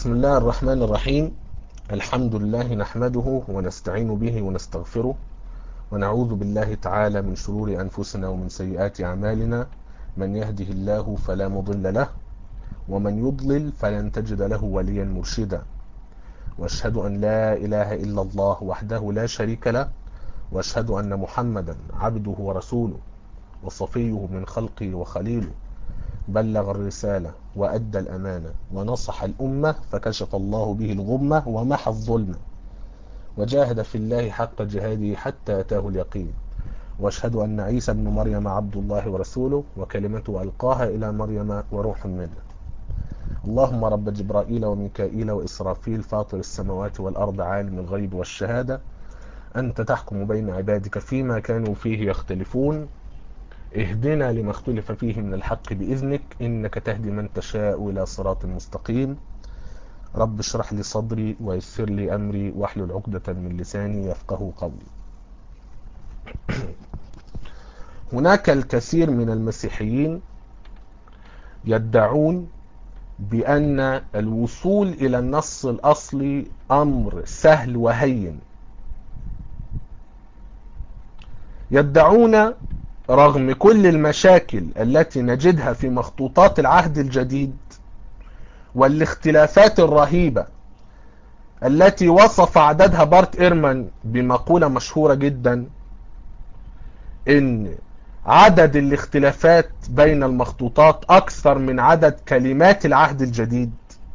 بسم الله الرحمن الرحيم الحمد لله نحمده ونستعين به ونستغفره ونعوذ بالله تعالى من شرور أنفسنا ومن سيئات أعمالنا من يهده الله فلا مضل له ومن يضلل فلن تجد له وليا مرشدا واشهد أن لا إله إلا الله وحده لا شريك له واشهد أن محمدا عبده ورسوله وصفيه من خلقه وخليله بلغ الرسالة وأدى الأمانة ونصح الأمة فكشف الله به الغمة ومحى الظلمة وجاهد في الله حق جهاده حتى أتاه اليقين واشهد أن عيسى بن مريم عبد الله ورسوله وكلمته ألقاها إلى مريم وروح منه اللهم رب جبرائيل وميكائيل وإسرافيل فاطر السماوات والأرض عالم الغيب والشهادة أنت تحكم بين عبادك فيما كانوا فيه يختلفون اهدنا لما اختلف فيه من الحق بإذنك إنك تهدي من تشاء إلى صراط مستقيم رب اشرح لي صدري ويسر لي أمري واحلل عقدة من لساني يفقه قولي هناك الكثير من المسيحيين يدعون بأن الوصول إلى النص الأصلي أمر سهل وهين يدعون رغم كل المشاكل التي نجدها في مخطوطات العهد الجديد والاختلافات الرهيبة التي وصف عددها بارت إيرمان بمقولة مشهورة جدا ان عدد الاختلافات بين المخطوطات اكثر من عدد كلمات العهد الجديد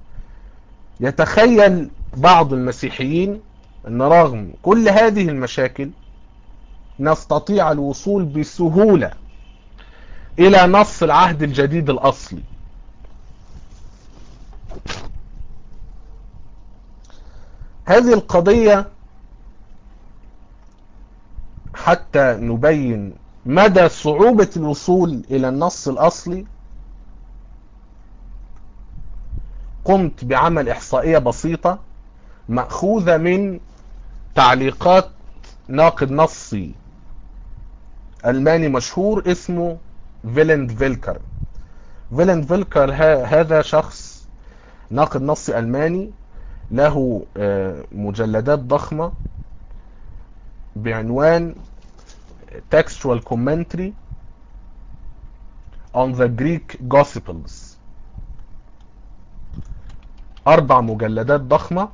يتخيل بعض المسيحيين ان رغم كل هذه المشاكل نستطيع الوصول بسهولة الى نص العهد الجديد الاصلي هذه القضية حتى نبين مدى صعوبة الوصول الى النص الاصلي قمت بعمل احصائية بسيطة مأخوذة من تعليقات ناقد نصي ألماني مشهور اسمه فيلند فيلكر فيلند فيلكر هذا شخص ناقد نصي ألماني له مجلدات ضخمة بعنوان textual commentary on the Greek Gospels أربع مجلدات ضخمة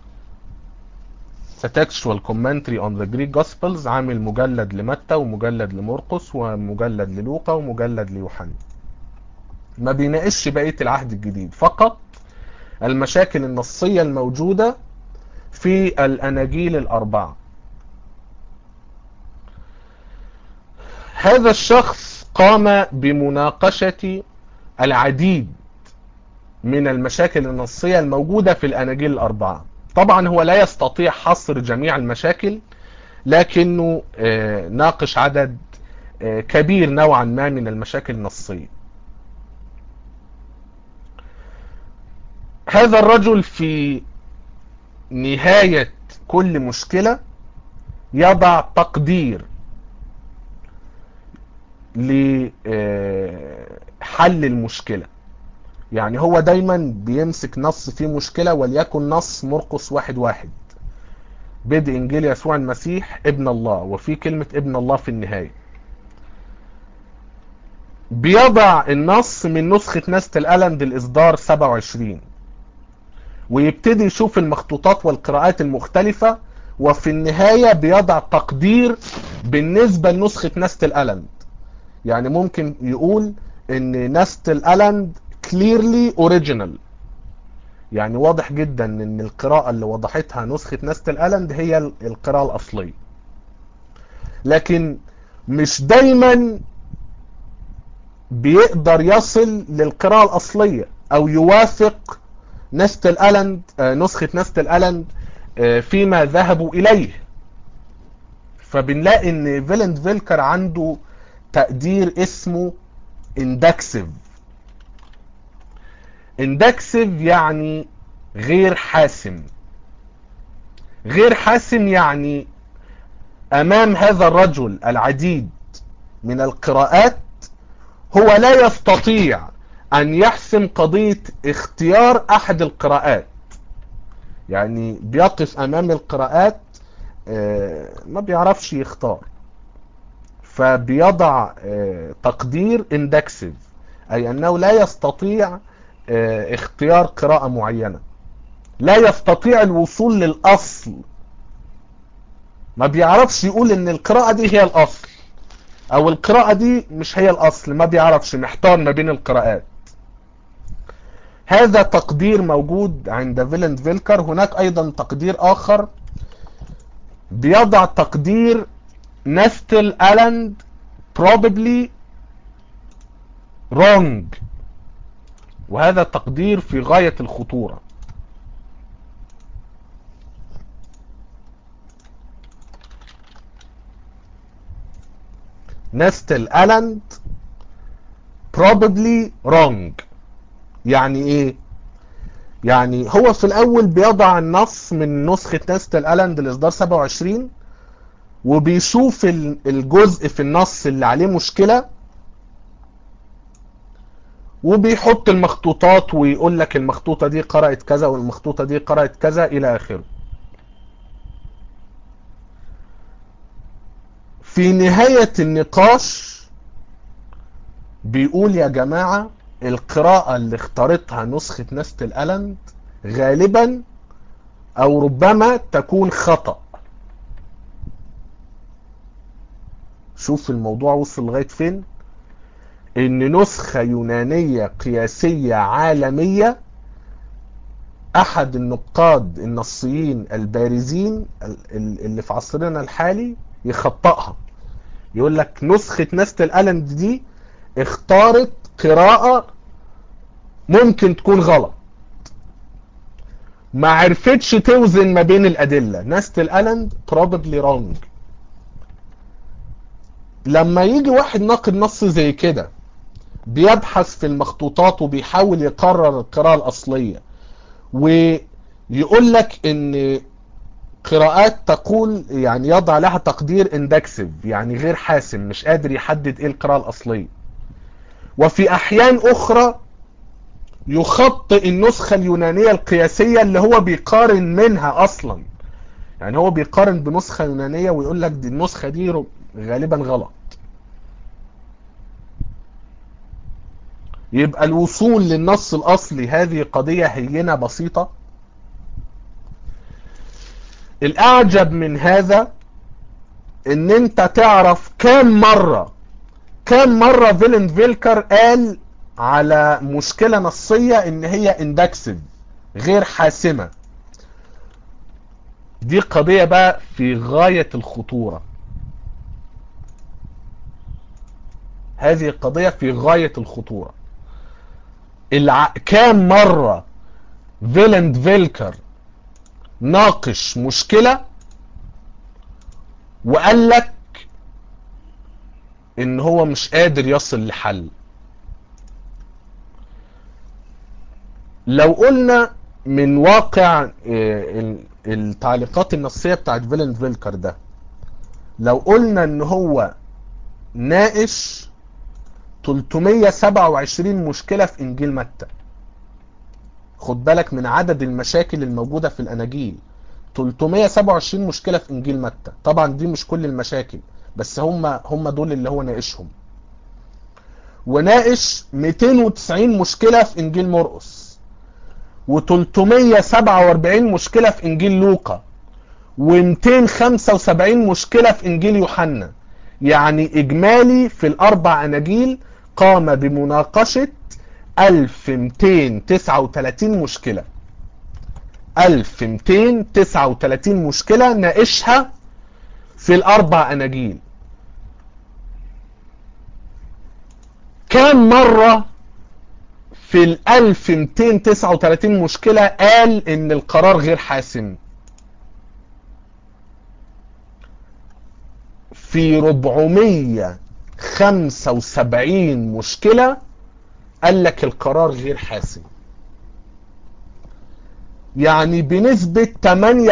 textual commentary on the Greek Gospels عامل مجلد لمتى ومجلد لمرقس ومجلد للوقا ومجلد ليوحنا ما بيناقش بقية العهد الجديد فقط المشاكل النصية الموجودة في الأناجيل الأربعة هذا الشخص قام بمناقشة العديد من المشاكل النصية الموجودة في الأناجيل الأربعة طبعا هو لا يستطيع حصر جميع المشاكل لكنه ناقش عدد كبير نوعا ما من المشاكل النصية هذا الرجل في نهاية كل مشكلة يضع تقدير لحل المشكلة يعني هو دايما بيمسك نص فيه مشكلة وليكن نص مرقس واحد واحد بدء انجيل يسوع المسيح ابن الله وفي كلمة ابن الله في النهاية بيضع النص من نسخة نست الألند الإصدار 27 ويبتدي يشوف المخطوطات والقراءات المختلفة وفي النهاية بيضع تقدير بالنسبة لنسخة نست الألند يعني ممكن يقول ان نست الألند clearly original يعني واضح جدا ان القراءة اللي وضحتها نسخة نست الألند هي القراءة الأصلية لكن مش دايما بيقدر يصل للقراءة الأصلية أو يوافق نست الألند نسخة نست الألند فيما ذهبوا إليه فبنلاقي ان فيلند فيلكر عنده تقدير اسمه اندكسيف اندكسيف يعني غير حاسم غير حاسم يعني امام هذا الرجل العديد من القراءات هو لا يستطيع ان يحسم قضية اختيار احد القراءات يعني بيقف امام القراءات ما بيعرفش يختار فبيضع تقدير اندكسيف اي انه لا يستطيع اختيار قراءة معينة لا يستطيع الوصول للاصل ما بيعرفش يقول ان القراءة دي هي الاصل او القراءة دي مش هي الاصل ما بيعرفش محتار ما بين القراءات هذا تقدير موجود عند فيلند فيلكر هناك ايضا تقدير اخر بيضع تقدير نستل الاند probably wrong وهذا تقدير في غاية الخطورة نستل الاند probably wrong يعني ايه يعني هو في الاول بيضع النص من نسخة نستل الاند الاصدار 27 وبيشوف الجزء في النص اللي عليه مشكلة وبيحط المخطوطات ويقول لك المخطوطة دي قرأت كذا والمخطوطة دي قرأت كذا الى اخره في نهاية النقاش بيقول يا جماعة القراءة اللي اختارتها نسخة نستل ألند غالبا او ربما تكون خطأ شوف الموضوع وصل لغاية فين ان نسخة يونانية قياسية عالمية احد النقاد النصيين البارزين اللي في عصرنا الحالي يخطئها يقول لك نسخة نستل ألند دي اختارت قراءة ممكن تكون غلط ما عرفتش توزن ما بين الأدلة نستل ألند probably wrong لما يجي واحد ناقد نص زي كده بيبحث في المخطوطات وبيحاول يقرر القراءة الأصلية ويقول لك ان قراءات تقول يعني يضع لها تقدير اندكسيف يعني غير حاسم مش قادر يحدد ايه القراءة الأصلية وفي احيان اخرى يخطئ النسخة اليونانية القياسية اللي هو بيقارن منها اصلا يعني هو بيقارن بنسخة يونانية ويقول لك دي النسخة دي غالبا غلط يبقى الوصول للنص الاصلي هذه قضية هينة بسيطة الاعجب من هذا ان انت تعرف كام مرة كام مرة فيلن فيلكر قال على مشكلة نصية ان هي اندكسيف غير حاسمة دي قضية بقى في غاية الخطورة هذه القضية في غاية الخطورة الع... كام مرة فيلند فيلكر ناقش مشكلة وقال لك ان هو مش قادر يصل لحل لو قلنا من واقع التعليقات النصية بتاعت فيلن فيلكر ده لو قلنا ان هو ناقش 327 مشكلة في انجيل متى خد بالك من عدد المشاكل الموجودة في الاناجيل 327 مشكلة في انجيل متى طبعا دي مش كل المشاكل بس هم هم دول اللي هو ناقشهم وناقش 290 مشكلة في انجيل مرقس و347 مشكلة في انجيل لوقا و275 مشكلة في انجيل يوحنا يعني اجمالي في الاربع اناجيل قام بمناقشة 1239 مشكلة 1239 مشكلة ناقشها في الاربع اناجيل كم مرة في ال 1239 مشكلة قال ان القرار غير حاسم في 475 مشكلة قال لك القرار غير حاسم يعني بنسبة 38%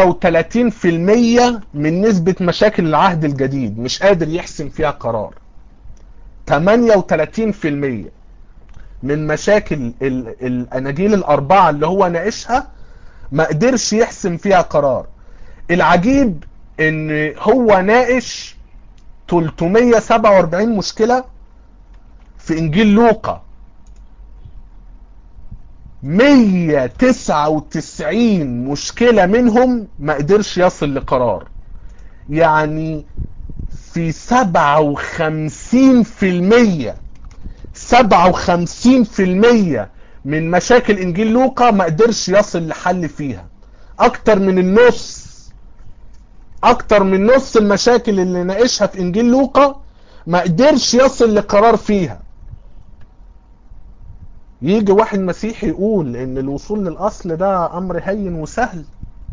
من نسبة مشاكل العهد الجديد مش قادر يحسم فيها قرار 38% من مشاكل الاناجيل الاربعة اللي هو ناقشها ما قدرش يحسم فيها قرار العجيب ان هو ناقش 347 مشكلة في انجيل لوقا 199 مشكلة منهم ما قدرش يصل لقرار يعني في 57% 57% من مشاكل انجيل لوقا ما قدرش يصل لحل فيها اكتر من النص اكتر من نص المشاكل اللي ناقشها في انجيل لوقا ما قدرش يصل لقرار فيها يجي واحد مسيحي يقول ان الوصول للاصل ده امر هين وسهل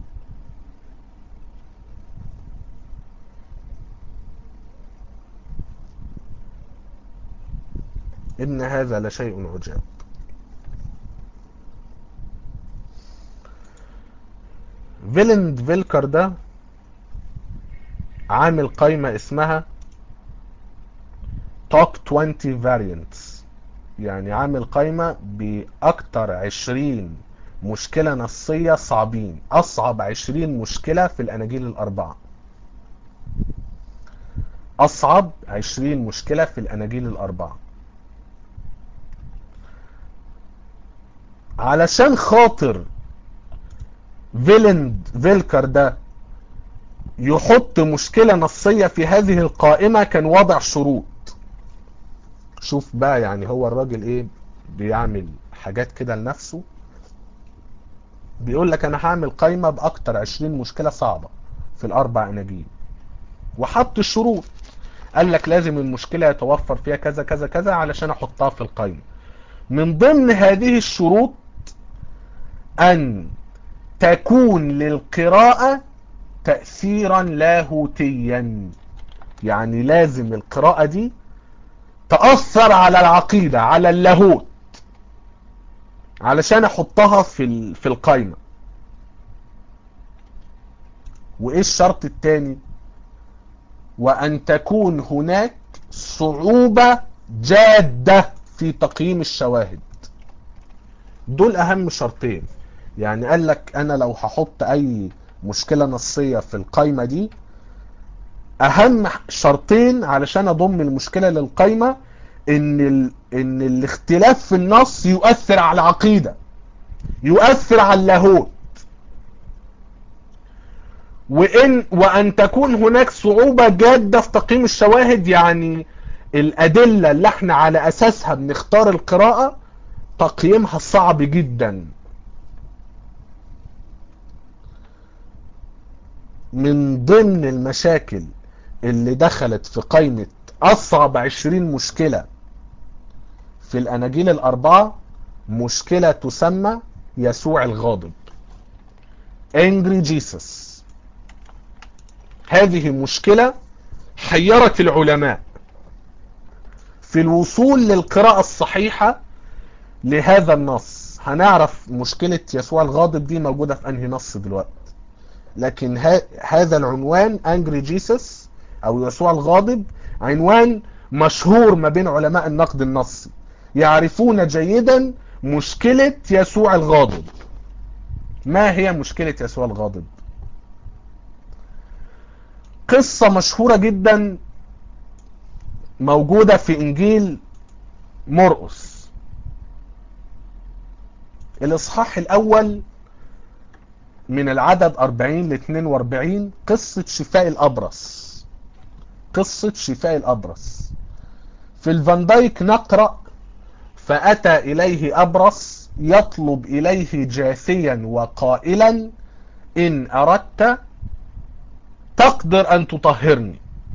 ان هذا لشيء عجاب فيلند فيلكر ده عامل قائمة اسمها توب 20 variants يعني عامل قائمة بأكتر 20 مشكلة نصية صعبين أصعب 20 مشكلة في الأناجيل الأربعة أصعب 20 مشكلة في الأناجيل الأربعة علشان خاطر فيلند فيلكر ده يحط مشكلة نصية في هذه القائمة كان وضع شروط شوف بقى يعني هو الراجل ايه بيعمل حاجات كده لنفسه بيقول لك انا هعمل قائمة باكتر 20 مشكلة صعبة في الاربع اناجيل وحط الشروط قال لك لازم المشكلة يتوفر فيها كذا كذا كذا علشان احطها في القائمة من ضمن هذه الشروط ان تكون للقراءة تأثيرا لاهوتيا يعني لازم القراءة دي تأثر على العقيدة على اللاهوت علشان احطها في في القائمة وايه الشرط التاني وان تكون هناك صعوبة جادة في تقييم الشواهد دول اهم شرطين يعني قال لك انا لو هحط اي مشكلة نصية في القايمة دي اهم شرطين علشان اضم المشكلة للقايمة ان ال... ان الاختلاف في النص يؤثر على العقيدة يؤثر على اللاهوت وان وان تكون هناك صعوبة جادة في تقييم الشواهد يعني الادلة اللي احنا على اساسها بنختار القراءة تقييمها صعب جدا من ضمن المشاكل اللي دخلت في قائمة أصعب عشرين مشكلة في الأناجيل الأربعة مشكلة تسمى يسوع الغاضب Angry Jesus هذه مشكلة حيرت العلماء في الوصول للقراءة الصحيحة لهذا النص هنعرف مشكلة يسوع الغاضب دي موجودة في أنهي نص دلوقتي لكن ها هذا العنوان انجري جيسس او يسوع الغاضب عنوان مشهور ما بين علماء النقد النصي يعرفون جيدا مشكلة يسوع الغاضب ما هي مشكلة يسوع الغاضب قصة مشهورة جدا موجودة في انجيل مرقس الاصحاح الاول من العدد 40 ل 42 قصة شفاء الأبرص قصة شفاء الأبرص في الفاندايك نقرأ فأتى إليه أبرص يطلب إليه جاثيا وقائلا إن أردت تقدر أن تطهرني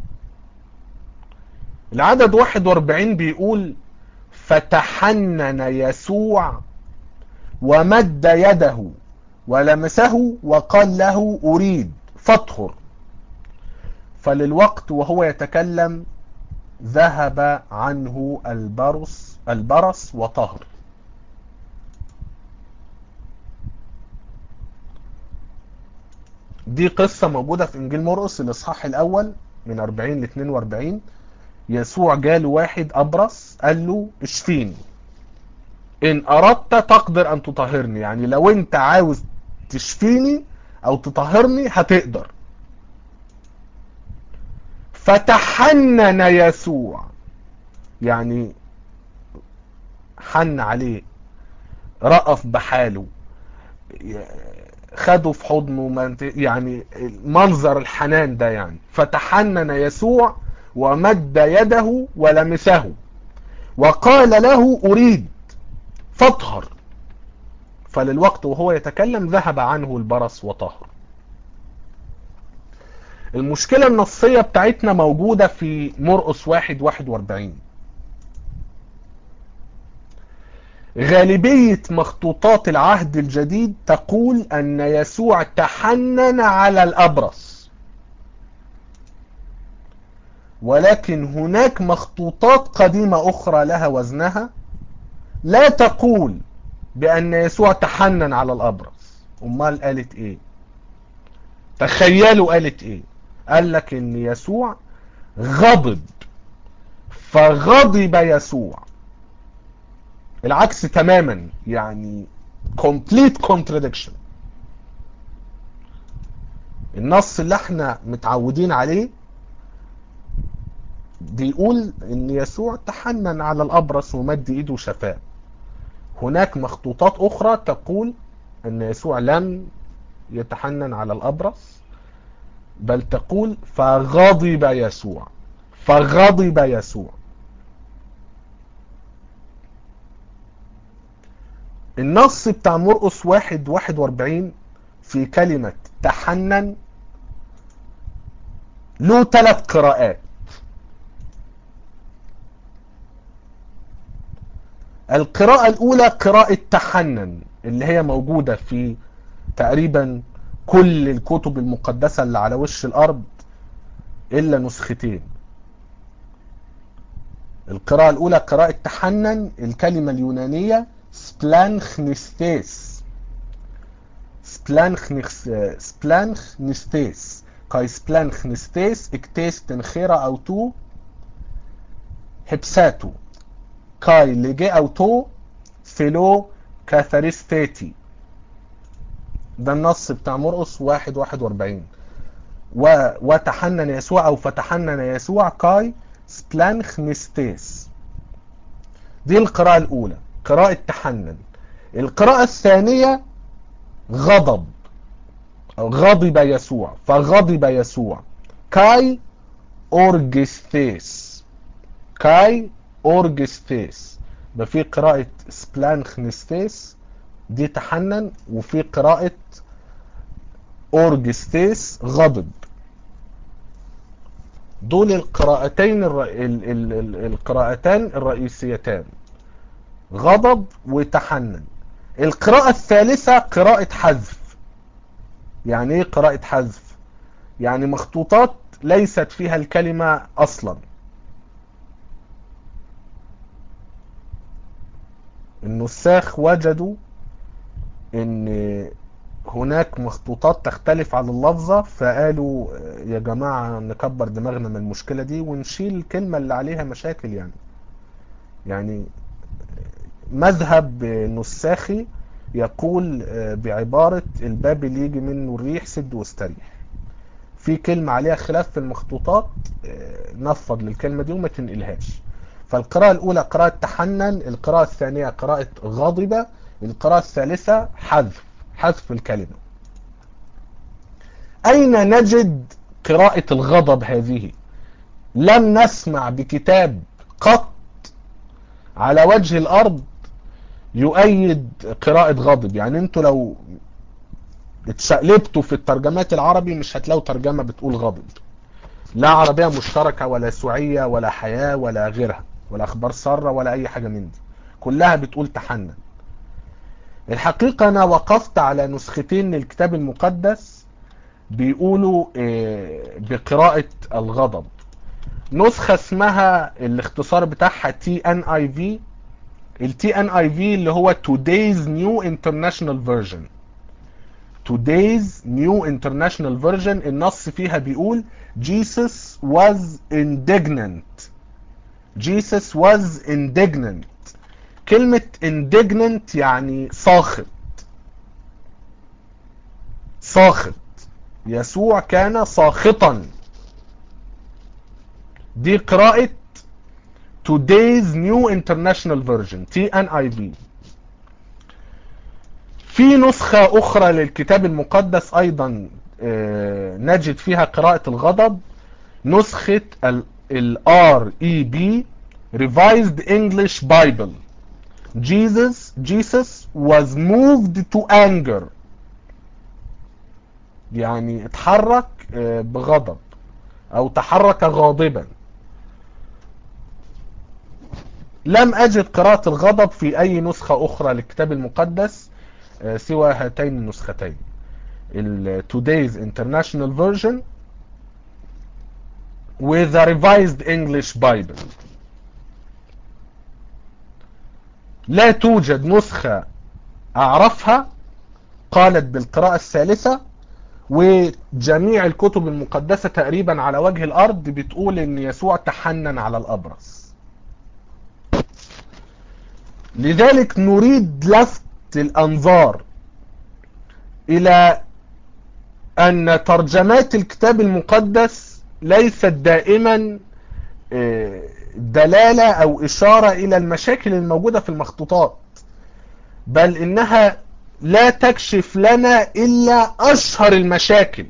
العدد 41 بيقول فتحنن يسوع ومد يده ولمسه وقال له أريد فاطهر فللوقت وهو يتكلم ذهب عنه البرص البرص وطهر دي قصة موجودة في إنجيل مرقس الإصحاح الأول من 40 ل 42 يسوع جاله واحد أبرص قال له اشفيني إن أردت تقدر أن تطهرني يعني لو أنت عاوز تشفيني او تطهرني هتقدر فتحنن يسوع يعني حن عليه رأف بحاله خده في حضنه يعني منظر الحنان ده يعني فتحنن يسوع ومد يده ولمسه وقال له أريد فاطهر فللوقت وهو يتكلم ذهب عنه البرص وطهر المشكلة النصية بتاعتنا موجودة في مرقس واحد واحد واربعين غالبية مخطوطات العهد الجديد تقول أن يسوع تحنن على الأبرص ولكن هناك مخطوطات قديمة أخرى لها وزنها لا تقول بأن يسوع تحنن على الأبرص أمال قالت إيه تخيلوا قالت إيه قال لك إن يسوع غضب فغضب يسوع العكس تماما يعني complete contradiction النص اللي احنا متعودين عليه بيقول ان يسوع تحنن على الابرص ومد ايده وشفاه هناك مخطوطات اخرى تقول ان يسوع لم يتحنن على الابرص بل تقول فغضب يسوع فغضب يسوع النص بتاع مرقس واحد واحد واربعين في كلمة تحنن له ثلاث قراءات القراءة الأولى قراءة تحنن اللي هي موجودة في تقريبا كل الكتب المقدسة اللي على وش الأرض إلا نسختين القراءة الأولى قراءة تحنن الكلمة اليونانية سبلانخنستيس سبلانخنس سبلانخنستيس كاي سبلانخنستيس اكتيس تنخيرا او تو هبساتو كاي لجي او تو فيلو كاثاريستيتي ده النص بتاع مرقس واحد واحد واربعين و... وتحنن يسوع او فتحنن يسوع كاي سبلانخنستيس دي القراءة الأولى قراءة تحنن القراءة الثانية غضب أو غضب يسوع فغضب يسوع كاي أورجستيس كاي أورجستيس يبقى في قراءة سبلانخنستيس دي تحنن وفي قراءة أورجستيس غضب دول القراءتين الر... ال... ال... ال... القراءتان الرئيسيتان غضب وتحنن القراءة الثالثة قراءة حذف يعني ايه قراءة حذف يعني مخطوطات ليست فيها الكلمة اصلا النساخ وجدوا ان هناك مخطوطات تختلف عن اللفظة فقالوا يا جماعة نكبر دماغنا من المشكلة دي ونشيل الكلمة اللي عليها مشاكل يعني يعني مذهب نساخي يقول بعبارة الباب اللي يجي منه الريح سد واستريح في كلمة عليها خلاف في المخطوطات نفض للكلمة دي وما تنقلهاش فالقراءة الأولى قراءة تحنن القراءة الثانية قراءة غاضبة القراءة الثالثة حذف حذف الكلمة أين نجد قراءة الغضب هذه لم نسمع بكتاب قط على وجه الأرض يؤيد قراءة غضب يعني انتوا لو اتشقلبتوا في الترجمات العربي مش هتلاقوا ترجمة بتقول غضب لا عربية مشتركة ولا سوعية ولا حياة ولا غيرها ولا اخبار سارة ولا اي حاجة من دي كلها بتقول تحنن الحقيقة انا وقفت على نسختين للكتاب المقدس بيقولوا بقراءة الغضب نسخة اسمها الاختصار بتاعها تي ان اي في التي ان اي في اللي هو today's new international version today's new international version النص فيها بيقول Jesus was indignant Jesus was indignant كلمة indignant يعني ساخط ساخط يسوع كان ساخطا دي قراءة Today's New International Version TNIV في نسخة أخرى للكتاب المقدس أيضا نجد فيها قراءة الغضب نسخة ال REB Revised English Bible Jesus Jesus was moved to anger يعني اتحرك بغضب او تحرك غاضبا لم اجد قراءة الغضب في اي نسخة اخرى للكتاب المقدس سوى هاتين النسختين ال Today's International Version with the Revised English Bible لا توجد نسخة اعرفها قالت بالقراءة الثالثة وجميع الكتب المقدسة تقريبا على وجه الارض بتقول ان يسوع تحنن على الابرص لذلك نريد لفت الانظار الى ان ترجمات الكتاب المقدس ليست دائما دلالة او اشارة الى المشاكل الموجودة في المخطوطات بل انها لا تكشف لنا الا اشهر المشاكل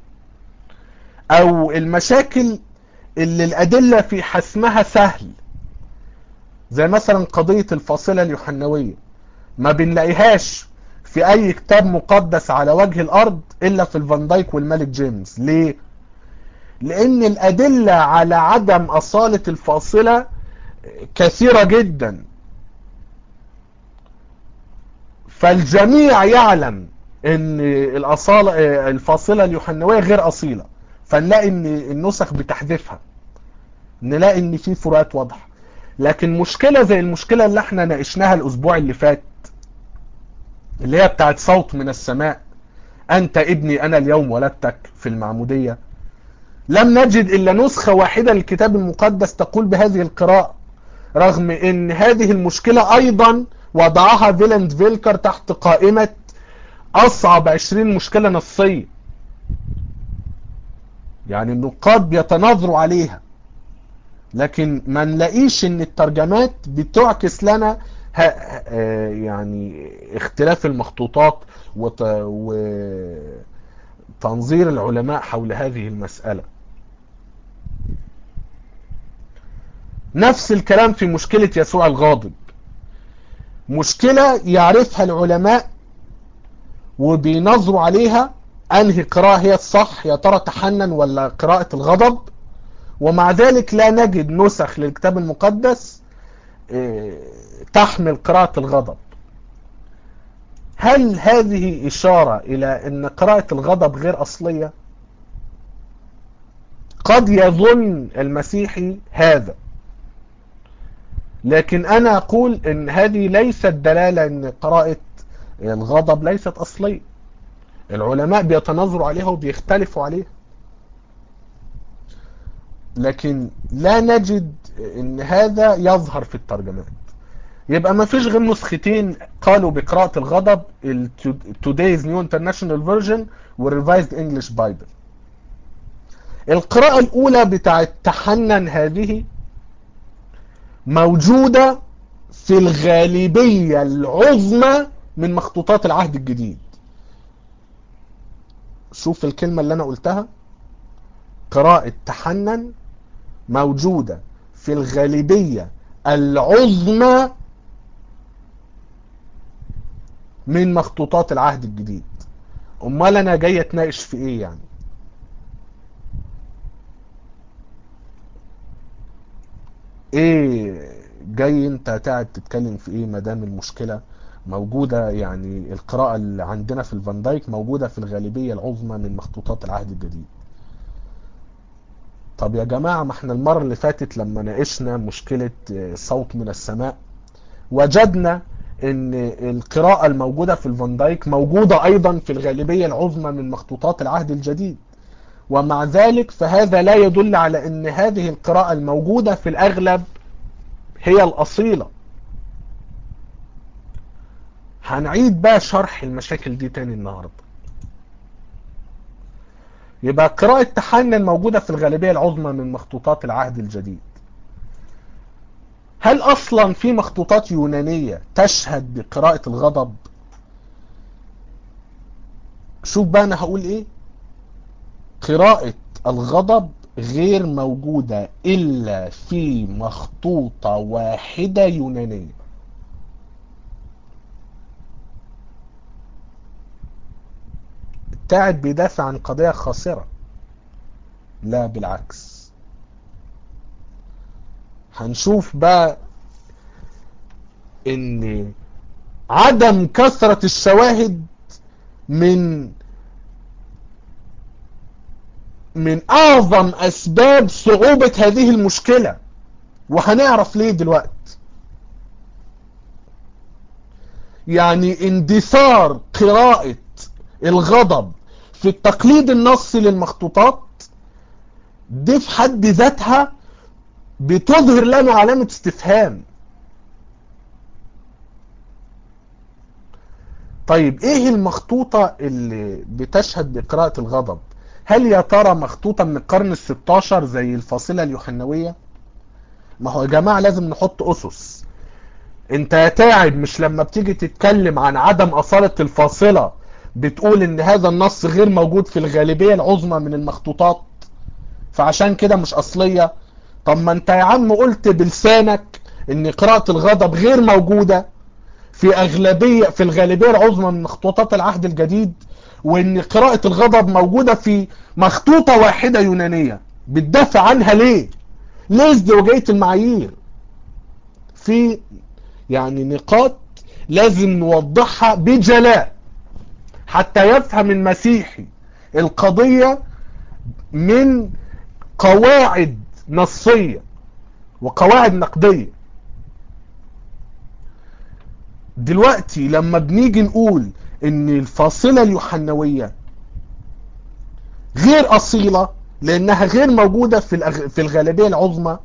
او المشاكل اللي الادلة في حسمها سهل زي مثلا قضية الفاصلة اليوحنوية ما بنلاقيهاش في اي كتاب مقدس على وجه الارض الا في الفان دايك والملك جيمس ليه لان الادلة على عدم اصالة الفاصلة كثيرة جدا فالجميع يعلم ان الاصالة الفاصلة اليوحنوية غير اصيلة فنلاقي ان النسخ بتحذفها نلاقي ان في فروقات واضحة لكن مشكلة زي المشكلة اللي احنا ناقشناها الاسبوع اللي فات اللي هي بتاعت صوت من السماء انت ابني انا اليوم ولدتك في المعمودية لم نجد الا نسخة واحدة للكتاب المقدس تقول بهذه القراءة رغم ان هذه المشكلة ايضا وضعها فيلند فيلكر تحت قائمة اصعب عشرين مشكلة نصية يعني النقاد بيتناظروا عليها لكن ما نلاقيش ان الترجمات بتعكس لنا يعني اختلاف المخطوطات وتنظير العلماء حول هذه المسألة نفس الكلام في مشكلة يسوع الغاضب مشكلة يعرفها العلماء وبينظروا عليها انهي قراءة هي الصح يا ترى تحنن ولا قراءة الغضب ومع ذلك لا نجد نسخ للكتاب المقدس تحمل قراءة الغضب هل هذه إشارة إلى أن قراءة الغضب غير أصلية قد يظن المسيحي هذا لكن أنا أقول أن هذه ليست دلالة أن قراءة الغضب ليست أصلية العلماء بيتنظروا عليها وبيختلفوا عليها لكن لا نجد ان هذا يظهر في الترجمات يبقى ما فيش غير نسختين قالوا بقراءة الغضب Today's New International Version والRevised English Bible القراءة الأولى بتاعت تحنن هذه موجودة في الغالبية العظمى من مخطوطات العهد الجديد شوف الكلمة اللي أنا قلتها قراءة تحنن موجودة في الغالبية العظمى من مخطوطات العهد الجديد امال انا جاي اتناقش في ايه يعني ايه جاي انت قاعد تتكلم في ايه مدام المشكلة موجودة يعني القراءة اللي عندنا في الفان دايك موجودة في الغالبية العظمى من مخطوطات العهد الجديد طب يا جماعة ما احنا المرة اللي فاتت لما ناقشنا مشكلة صوت من السماء وجدنا ان القراءة الموجودة في الفان دايك موجودة ايضا في الغالبية العظمى من مخطوطات العهد الجديد ومع ذلك فهذا لا يدل على ان هذه القراءة الموجودة في الاغلب هي الاصيلة هنعيد بقى شرح المشاكل دي تاني النهاردة يبقى قراءة تحنن موجودة في الغالبية العظمى من مخطوطات العهد الجديد هل اصلا في مخطوطات يونانية تشهد بقراءة الغضب شوف بقى انا هقول ايه قراءة الغضب غير موجودة الا في مخطوطة واحدة يونانية التاعب بيدافع عن قضية خاسرة لا بالعكس هنشوف بقى ان عدم كثرة الشواهد من من اعظم اسباب صعوبة هذه المشكلة وهنعرف ليه دلوقتي يعني اندثار قراءة الغضب في التقليد النصي للمخطوطات دي في حد ذاتها بتظهر لنا علامة استفهام طيب ايه المخطوطة اللي بتشهد بقراءة الغضب هل يا ترى مخطوطة من القرن الستاشر زي الفاصلة اليوحنوية ما هو يا جماعة لازم نحط اسس انت يا تاعب مش لما بتيجي تتكلم عن عدم اصالة الفاصلة بتقول ان هذا النص غير موجود في الغالبية العظمى من المخطوطات فعشان كده مش اصلية طب ما انت يا عم قلت بلسانك ان قراءة الغضب غير موجودة في اغلبية في الغالبية العظمى من مخطوطات العهد الجديد وان قراءة الغضب موجودة في مخطوطة واحدة يونانية بتدافع عنها ليه ليه ازدواجية المعايير في يعني نقاط لازم نوضحها بجلاء حتى يفهم المسيحي القضية من قواعد نصية وقواعد نقدية دلوقتي لما بنيجي نقول ان الفاصلة اليوحنوية غير اصيلة لانها غير موجودة في, الأغ... في الغالبية العظمى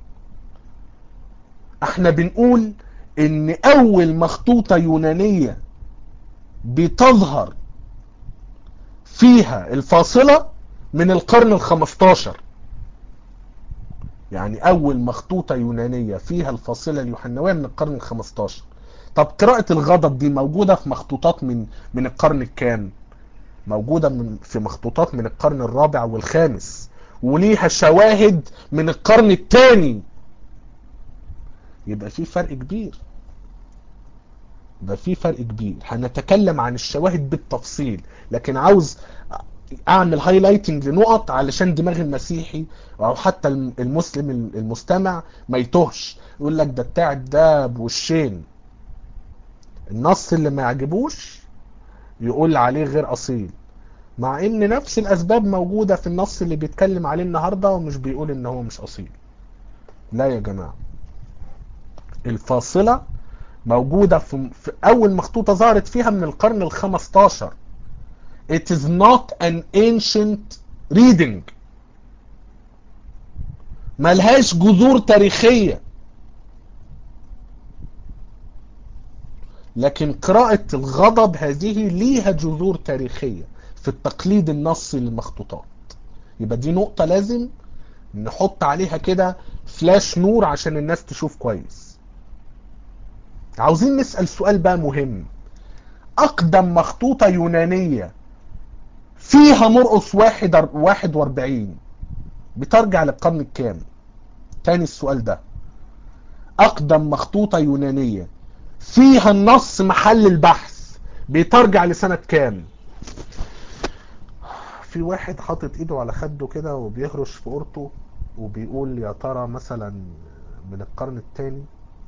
احنا بنقول ان اول مخطوطة يونانية بتظهر فيها الفاصلة من القرن الخمستاشر يعني اول مخطوطة يونانية فيها الفاصلة اليوحنوية من القرن الخمستاشر طب قراءة الغضب دي موجودة في مخطوطات من من القرن الكام موجودة من في مخطوطات من القرن الرابع والخامس وليها شواهد من القرن الثاني يبقى في فرق كبير يبقى في فرق كبير هنتكلم عن الشواهد بالتفصيل لكن عاوز اعمل هايلايتنج لنقط علشان دماغ المسيحي او حتى المسلم المستمع ما يتوهش يقول لك ده بتاع ده بوشين النص اللي ما يعجبوش يقول عليه غير اصيل مع ان نفس الاسباب موجودة في النص اللي بيتكلم عليه النهاردة ومش بيقول ان هو مش اصيل لا يا جماعة الفاصلة موجودة في, في اول مخطوطة ظهرت فيها من القرن الخمستاشر it is not an ancient reading ملهاش جذور تاريخية لكن قراءة الغضب هذه ليها جذور تاريخية في التقليد النصي للمخطوطات يبقى دي نقطة لازم نحط عليها كده فلاش نور عشان الناس تشوف كويس عاوزين نسأل سؤال بقى مهم أقدم مخطوطة يونانية فيها مرقص واحد واحد واربعين بترجع للقرن الكام تاني السؤال ده أقدم مخطوطة يونانية فيها النص محل البحث بيترجع لسنة كام في واحد حاطط ايده على خده كده وبيهرش في قرطه وبيقول يا ترى مثلا من القرن الثاني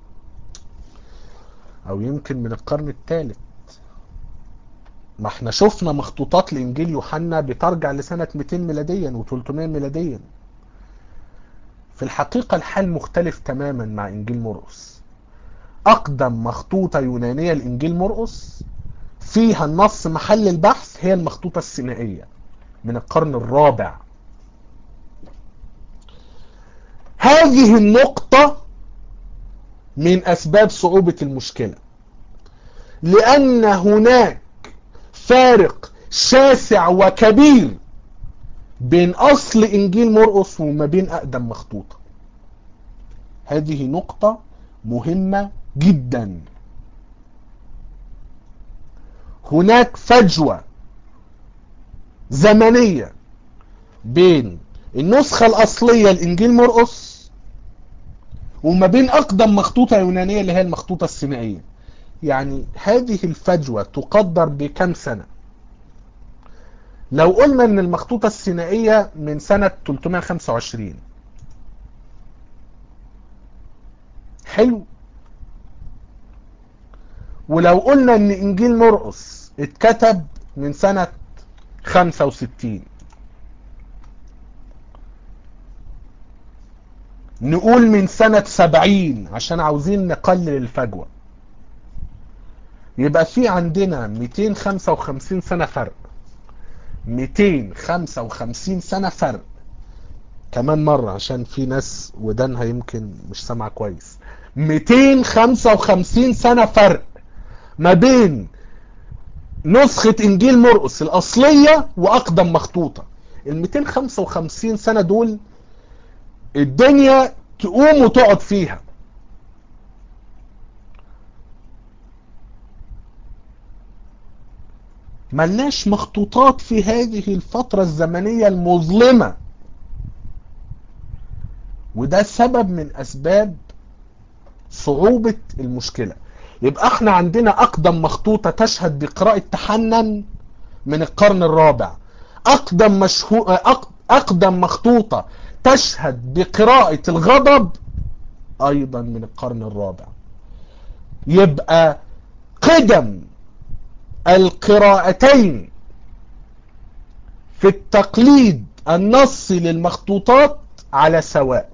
او يمكن من القرن الثالث ما احنا شفنا مخطوطات لانجيل يوحنا بترجع لسنة 200 ميلاديا و300 ميلاديا في الحقيقة الحال مختلف تماما مع انجيل مرقس اقدم مخطوطة يونانية لانجيل مرقس فيها النص محل البحث هي المخطوطة السينائية من القرن الرابع هذه النقطة من اسباب صعوبة المشكلة لان هناك فارق شاسع وكبير بين اصل انجيل مرقس وما بين اقدم مخطوطة هذه نقطة مهمة جدا هناك فجوة زمنية بين النسخة الأصلية لإنجيل مرقس وما بين أقدم مخطوطة يونانية اللي هي المخطوطة السينائية يعني هذه الفجوة تقدر بكم سنة لو قلنا ان المخطوطة السينائية من سنة 325 حلو ولو قلنا ان انجيل مرقس اتكتب من سنة 65 نقول من سنة 70 عشان عاوزين نقلل الفجوة يبقى في عندنا 255 سنة فرق 255 سنة فرق كمان مرة عشان في ناس ودانها يمكن مش سامعة كويس 255 سنة فرق ما بين نسخة انجيل مرقس الاصلية واقدم مخطوطة ال 255 سنة دول الدنيا تقوم وتقعد فيها ملناش مخطوطات في هذه الفترة الزمنية المظلمة وده سبب من اسباب صعوبة المشكلة يبقى احنا عندنا اقدم مخطوطة تشهد بقراءة تحنن من القرن الرابع اقدم مشهو... اقدم مخطوطة تشهد بقراءة الغضب ايضا من القرن الرابع يبقى قدم القراءتين في التقليد النصي للمخطوطات على سواء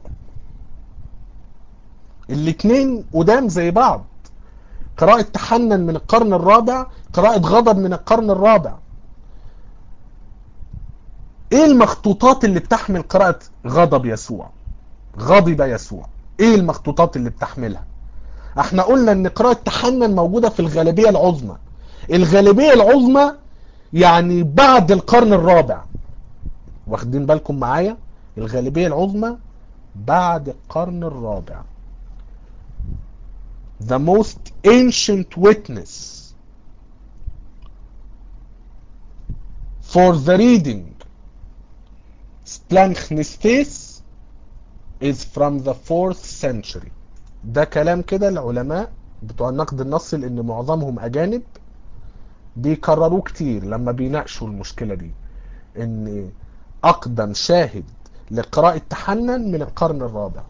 الاتنين قدام زي بعض قراءة تحنن من القرن الرابع قراءة غضب من القرن الرابع ايه المخطوطات اللي بتحمل قراءة غضب يسوع غضب يسوع ايه المخطوطات اللي بتحملها احنا قلنا ان قراءة تحنن موجودة في الغالبية العظمى الغالبية العظمى يعني بعد القرن الرابع واخدين بالكم معايا الغالبية العظمى بعد القرن الرابع the most ancient witness for the reading Splanchnisthes is from the 4th century ده كلام كده العلماء بتوع النقد النصي لان معظمهم اجانب بيكرروه كتير لما بيناقشوا المشكلة دي ان اقدم شاهد لقراءة تحنن من القرن الرابع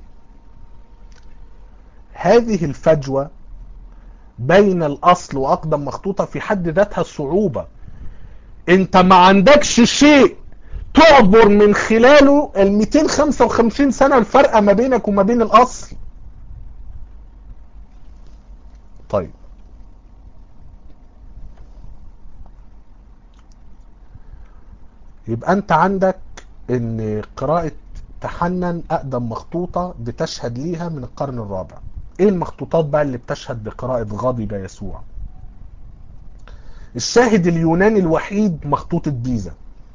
هذه الفجوة بين الاصل واقدم مخطوطة في حد ذاتها صعوبة انت ما عندكش شيء تعبر من خلاله ال 255 سنة الفرق ما بينك وما بين الاصل طيب يبقى انت عندك ان قراءة تحنن اقدم مخطوطة بتشهد ليها من القرن الرابع ايه المخطوطات بقى اللي بتشهد بقراءة غضب يسوع الشاهد اليوناني الوحيد مخطوطة بيزا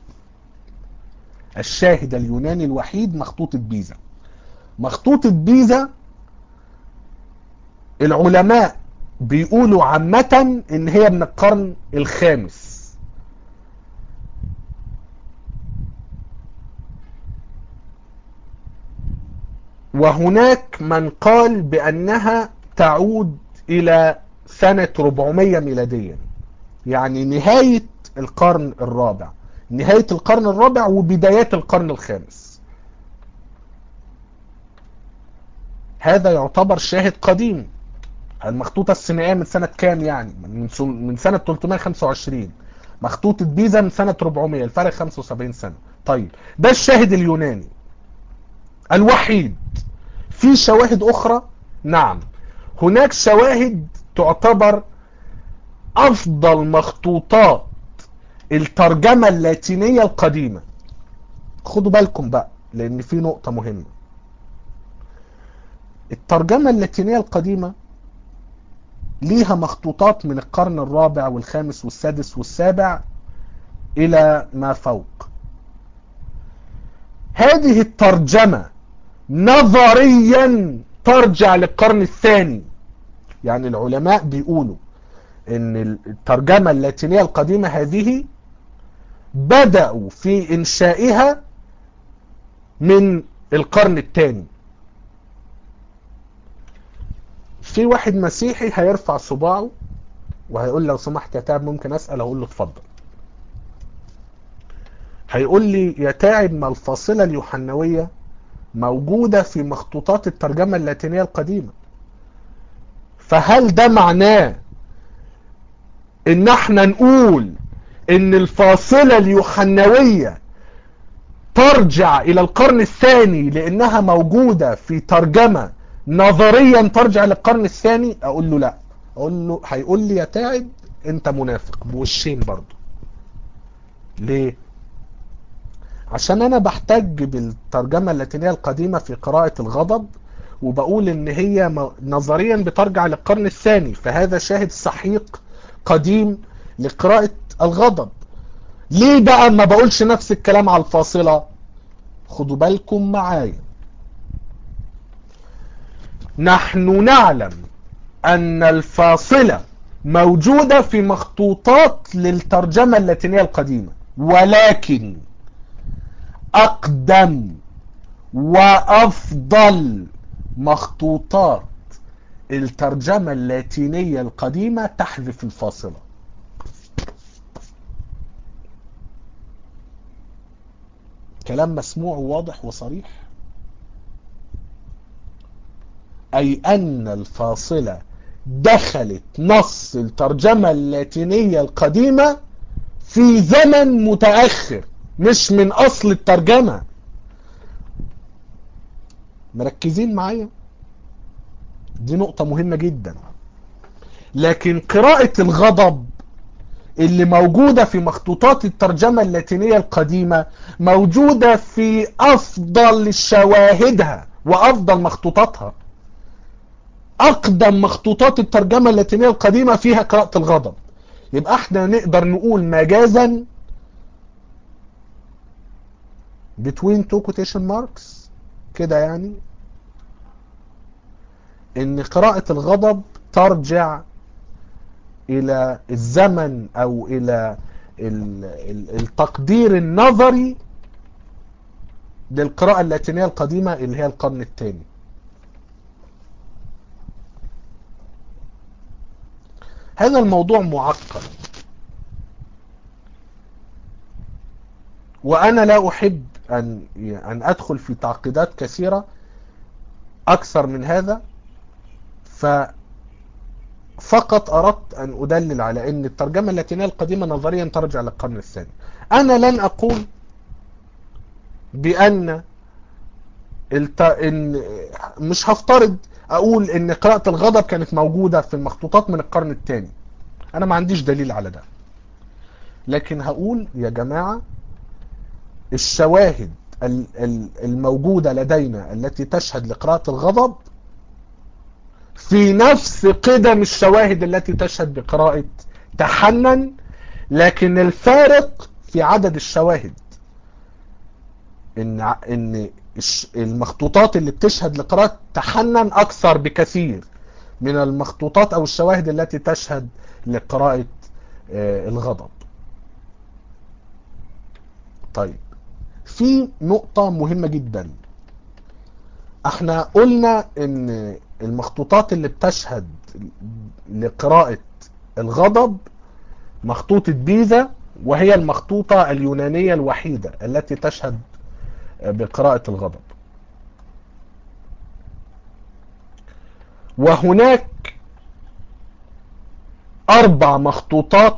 الشاهد اليوناني الوحيد مخطوطة بيزا مخطوطة بيزا العلماء بيقولوا عامة ان هي من القرن الخامس وهناك من قال بأنها تعود إلى سنة 400 ميلاديا يعني نهاية القرن الرابع نهاية القرن الرابع وبدايات القرن الخامس هذا يعتبر شاهد قديم المخطوطة السينائية من سنة كام يعني من سنة 325 مخطوطة بيزا من سنة 400 الفرق 75 سنة طيب ده الشاهد اليوناني الوحيد في شواهد اخرى نعم هناك شواهد تعتبر افضل مخطوطات الترجمة اللاتينية القديمة خدوا بالكم بقى لان في نقطة مهمة الترجمة اللاتينية القديمة ليها مخطوطات من القرن الرابع والخامس والسادس والسابع الى ما فوق هذه الترجمة نظريا ترجع للقرن الثاني يعني العلماء بيقولوا ان الترجمة اللاتينية القديمة هذه بدأوا في انشائها من القرن الثاني في واحد مسيحي هيرفع صباعه وهيقول لو سمحت يا تعب ممكن اسال اقول له اتفضل هيقول لي يا تعب ما الفاصله اليوحنويه موجوده في مخطوطات الترجمه اللاتينيه القديمه فهل ده معناه ان احنا نقول ان الفاصله اليوحنويه ترجع الى القرن الثاني لانها موجوده في ترجمه نظريا ترجع للقرن الثاني اقول له لا اقول له هيقول لي يا تعب انت منافق بوشين برضو ليه عشان انا بحتج بالترجمة اللاتينية القديمة في قراءة الغضب وبقول ان هي نظريا بترجع للقرن الثاني فهذا شاهد سحيق قديم لقراءة الغضب ليه بقى ما بقولش نفس الكلام على الفاصلة خدوا بالكم معايا نحن نعلم أن الفاصلة موجودة في مخطوطات للترجمة اللاتينية القديمة ولكن أقدم وأفضل مخطوطات الترجمة اللاتينية القديمة تحذف الفاصلة كلام مسموع وواضح وصريح أي أن الفاصلة دخلت نص الترجمة اللاتينية القديمة في زمن متأخر مش من أصل الترجمة مركزين معايا دي نقطة مهمة جدا لكن قراءة الغضب اللي موجودة في مخطوطات الترجمة اللاتينية القديمة موجودة في أفضل شواهدها وأفضل مخطوطاتها أقدم مخطوطات الترجمة اللاتينية القديمة فيها قراءة الغضب يبقى احنا نقدر نقول مجازا between two quotation marks كده يعني ان قراءة الغضب ترجع الى الزمن او الى التقدير النظري للقراءة اللاتينية القديمة اللي هي القرن الثاني هذا الموضوع معقد وانا لا احب ان ان ادخل في تعقيدات كثيرة اكثر من هذا فقط اردت ان ادلل على ان الترجمة اللاتينية القديمة نظريا ترجع للقرن الثاني انا لن اقول بان الت... إن مش هفترض اقول ان قراءة الغضب كانت موجودة في المخطوطات من القرن الثاني انا ما عنديش دليل على ده لكن هقول يا جماعة الشواهد الموجودة لدينا التي تشهد لقراءة الغضب في نفس قدم الشواهد التي تشهد بقراءة تحنن لكن الفارق في عدد الشواهد ان ان المخطوطات اللي بتشهد لقراءة تحنن اكثر بكثير من المخطوطات او الشواهد التي تشهد لقراءة الغضب طيب في نقطة مهمة جدا احنا قلنا ان المخطوطات اللي بتشهد لقراءة الغضب مخطوطة بيزا وهي المخطوطة اليونانية الوحيدة التي تشهد بقراءة الغضب وهناك أربع مخطوطات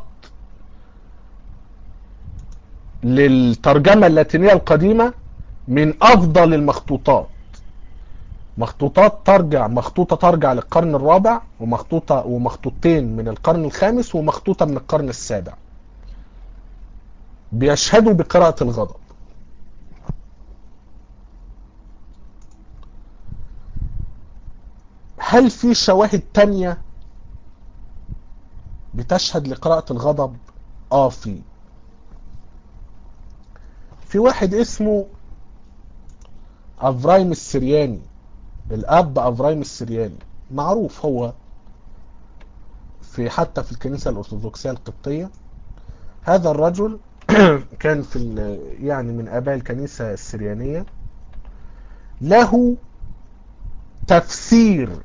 للترجمة اللاتينية القديمة من أفضل المخطوطات مخطوطات ترجع مخطوطة ترجع للقرن الرابع ومخطوطة ومخطوطتين من القرن الخامس ومخطوطة من القرن السابع بيشهدوا بقراءة الغضب هل في شواهد تانية بتشهد لقراءة الغضب اه في في واحد اسمه افرايم السرياني الاب افرايم السرياني معروف هو في حتى في الكنيسة الارثوذكسية القبطية هذا الرجل كان في يعني من اباء الكنيسة السريانية له تفسير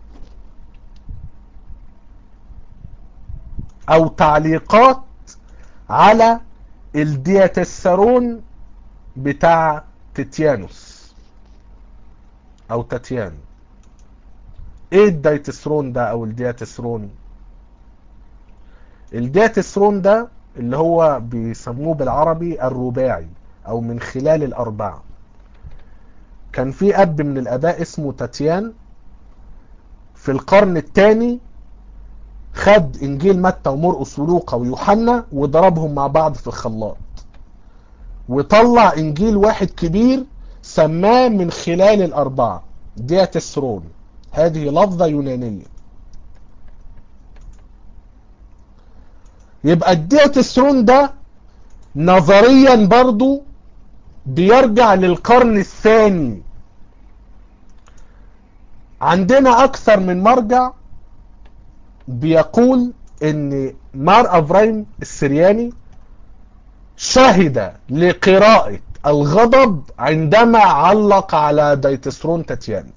او تعليقات على الدياتسرون بتاع تيتيانوس او تاتيان ايه الدايتسرون ده او الدياتسرون الدياتسرون ده اللي هو بيسموه بالعربي الرباعي او من خلال الاربعه كان في اب من الاباء اسمه تاتيان في القرن الثاني خد انجيل متى ومرقس ولوقا ويوحنا وضربهم مع بعض في الخلاط وطلع انجيل واحد كبير سماه من خلال الاربعه دياتسرون هذه لفظه يونانيه يبقى الدياتسرون ده نظريا برضو بيرجع للقرن الثاني عندنا اكثر من مرجع بيقول ان مار افرايم السرياني شهد لقراءة الغضب عندما علق على ديتسرون تاتيان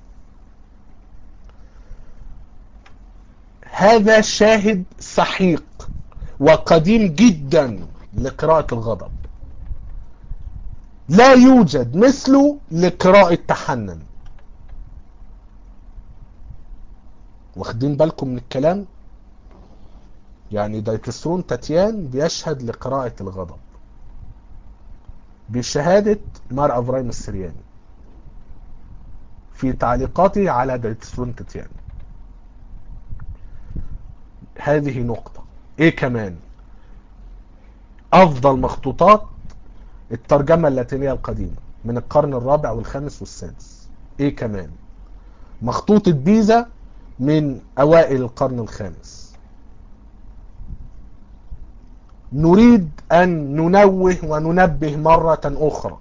هذا شاهد سحيق وقديم جدا لقراءة الغضب لا يوجد مثله لقراءة تحنن واخدين بالكم من الكلام يعني دايتسرون تاتيان بيشهد لقراءة الغضب بشهادة مار أفرايم السرياني في تعليقاته على دايتسرون تاتيان هذه نقطة ايه كمان افضل مخطوطات الترجمة اللاتينية القديمة من القرن الرابع والخامس والسادس ايه كمان مخطوطة بيزا من اوائل القرن الخامس نريد ان ننوه وننبه مرة اخرى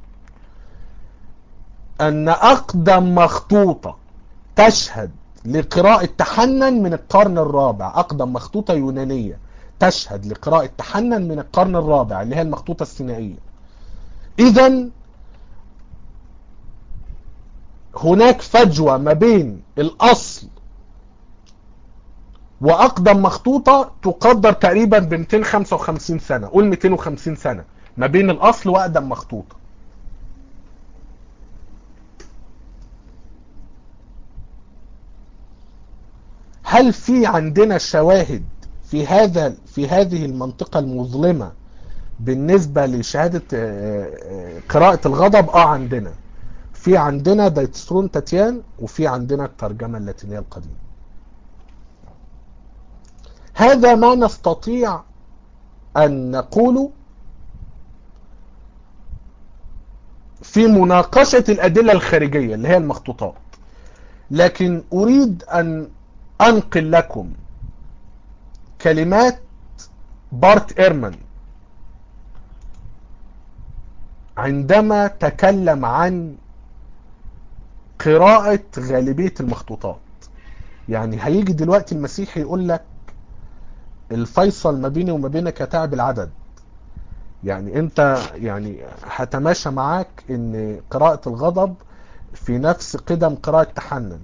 ان اقدم مخطوطة تشهد لقراءة تحنن من القرن الرابع اقدم مخطوطة يونانية تشهد لقراءة تحنن من القرن الرابع اللي هي المخطوطة السينائية اذا هناك فجوة ما بين الاصل واقدم مخطوطة تقدر تقريبا ب 255 سنة قول 250 سنة ما بين الاصل واقدم مخطوطة هل في عندنا شواهد في هذا في هذه المنطقة المظلمة بالنسبة لشهادة قراءة الغضب اه عندنا في عندنا دايتسترون تاتيان وفي عندنا الترجمة اللاتينية القديمة هذا ما نستطيع أن نقوله في مناقشة الأدلة الخارجية اللي هي المخطوطات لكن أريد أن أنقل لكم كلمات بارت إيرمان عندما تكلم عن قراءة غالبية المخطوطات يعني هيجي دلوقتي المسيحي يقول لك الفيصل ما بيني وما بينك يتعب العدد يعني انت يعني هتماشى معاك ان قراءة الغضب في نفس قدم قراءة تحنن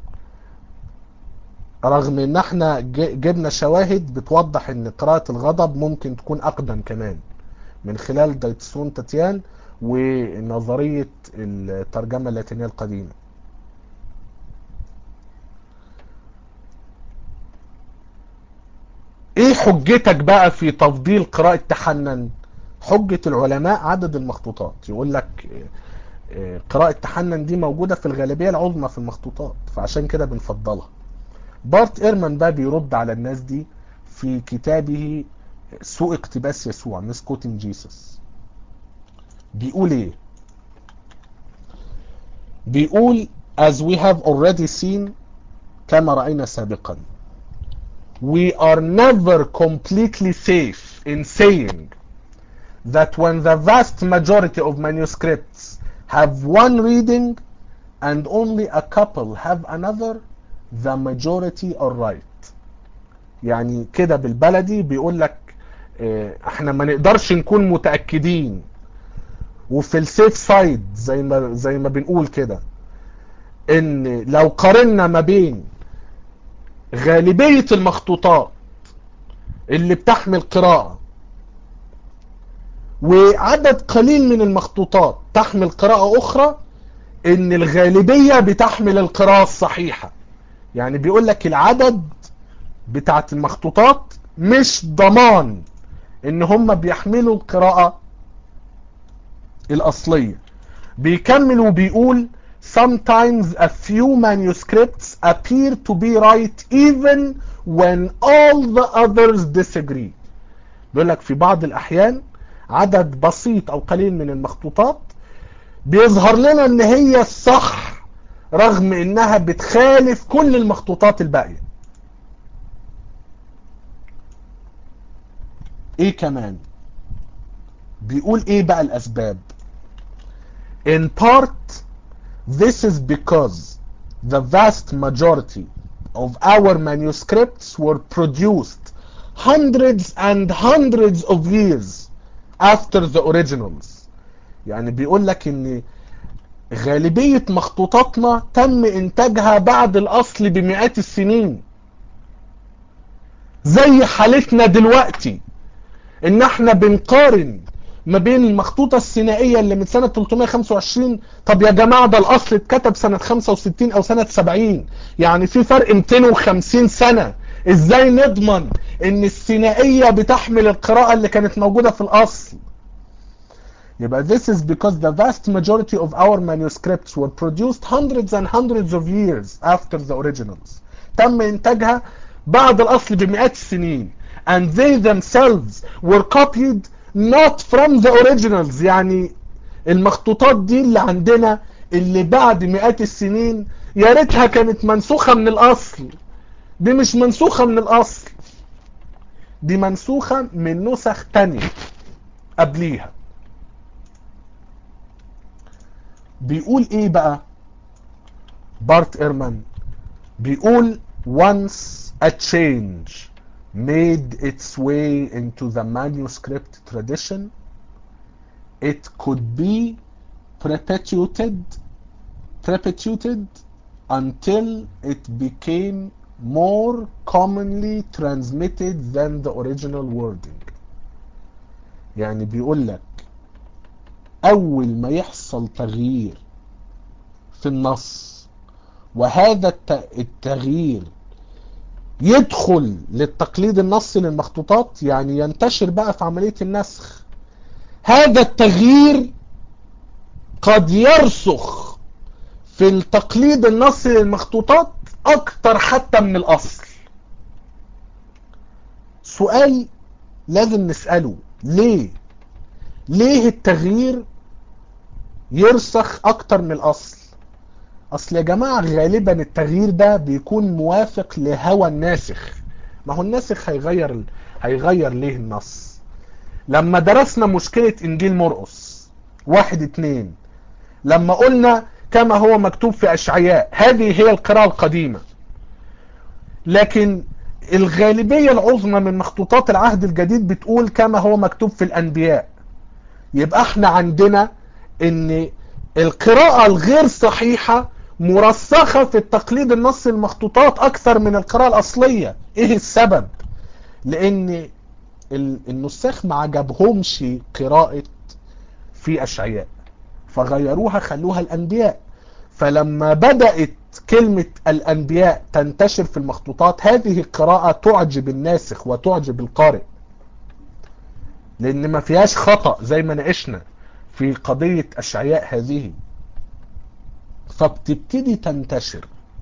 رغم ان احنا جبنا شواهد بتوضح ان قراءة الغضب ممكن تكون اقدم كمان من خلال دايتسون تاتيان ونظرية الترجمة اللاتينية القديمة ايه حجتك بقى في تفضيل قراءة تحنن حجة العلماء عدد المخطوطات يقول لك قراءة تحنن دي موجودة في الغالبية العظمى في المخطوطات فعشان كده بنفضلها بارت ايرمان بقى بيرد على الناس دي في كتابه سوء اقتباس يسوع مسكوتين جيسس بيقول ايه بيقول as we have already seen كما رأينا سابقا we are never completely safe in saying that when the vast majority of manuscripts have one reading and only a couple have another the majority are right يعني كده بالبلدي بيقول لك اه احنا ما نقدرش نكون متأكدين وفي السيف سايد زي ما زي ما بنقول كده ان لو قارنا ما بين غالبية المخطوطات اللي بتحمل قراءة وعدد قليل من المخطوطات تحمل قراءة اخرى ان الغالبية بتحمل القراءة الصحيحة يعني بيقول لك العدد بتاعت المخطوطات مش ضمان ان هم بيحملوا القراءة الاصلية بيكمل وبيقول sometimes a few manuscripts appear to be right even when all the others disagree بيقول لك في بعض الاحيان عدد بسيط او قليل من المخطوطات بيظهر لنا ان هي الصح رغم انها بتخالف كل المخطوطات الباقية ايه كمان بيقول ايه بقى الاسباب in part this is because the vast majority of our manuscripts were produced hundreds and hundreds of years after the originals يعني بيقول لك ان غالبية مخطوطاتنا تم انتاجها بعد الاصل بمئات السنين زي حالتنا دلوقتي ان احنا بنقارن ما بين المخطوطة السينائية اللي من سنة 325 طب يا جماعة ده الاصل اتكتب سنة 65 او سنة 70 يعني في فرق 250 سنة ازاي نضمن ان السينائية بتحمل القراءة اللي كانت موجودة في الاصل يبقى this is because the vast majority of our manuscripts were produced hundreds and hundreds of years after the originals تم انتاجها بعد الاصل بمئات السنين and they themselves were copied not from the originals يعني المخطوطات دي اللي عندنا اللي بعد مئات السنين يا ريتها كانت منسوخة من الاصل دي مش منسوخة من الاصل دي منسوخة من نسخ تانية قبليها بيقول ايه بقى بارت ايرمان بيقول once a change made its way into the manuscript tradition it could be perpetuated perpetuated until it became more commonly transmitted than the original wording يعني بيقول لك اول ما يحصل تغيير في النص وهذا التغيير يدخل للتقليد النصي للمخطوطات يعني ينتشر بقى في عملية النسخ هذا التغيير قد يرسخ في التقليد النصي للمخطوطات اكتر حتى من الاصل سؤال لازم نسأله ليه ليه التغيير يرسخ اكتر من الاصل اصل يا جماعة غالبا التغيير ده بيكون موافق لهوى الناسخ ما هو الناسخ هيغير ال... هيغير ليه النص لما درسنا مشكلة انجيل مرقس واحد اتنين لما قلنا كما هو مكتوب في اشعياء هذه هي القراءة القديمة لكن الغالبية العظمى من مخطوطات العهد الجديد بتقول كما هو مكتوب في الانبياء يبقى احنا عندنا ان القراءة الغير صحيحة مرسخة في التقليد النصي المخطوطات اكثر من القراءة الاصلية ايه السبب لان النساخ ما عجبهمش قراءة في اشعياء فغيروها خلوها الانبياء فلما بدأت كلمة الانبياء تنتشر في المخطوطات هذه القراءة تعجب الناسخ وتعجب القارئ لان ما فيهاش خطأ زي ما ناقشنا في قضية اشعياء هذه فبتبتدي تنتشر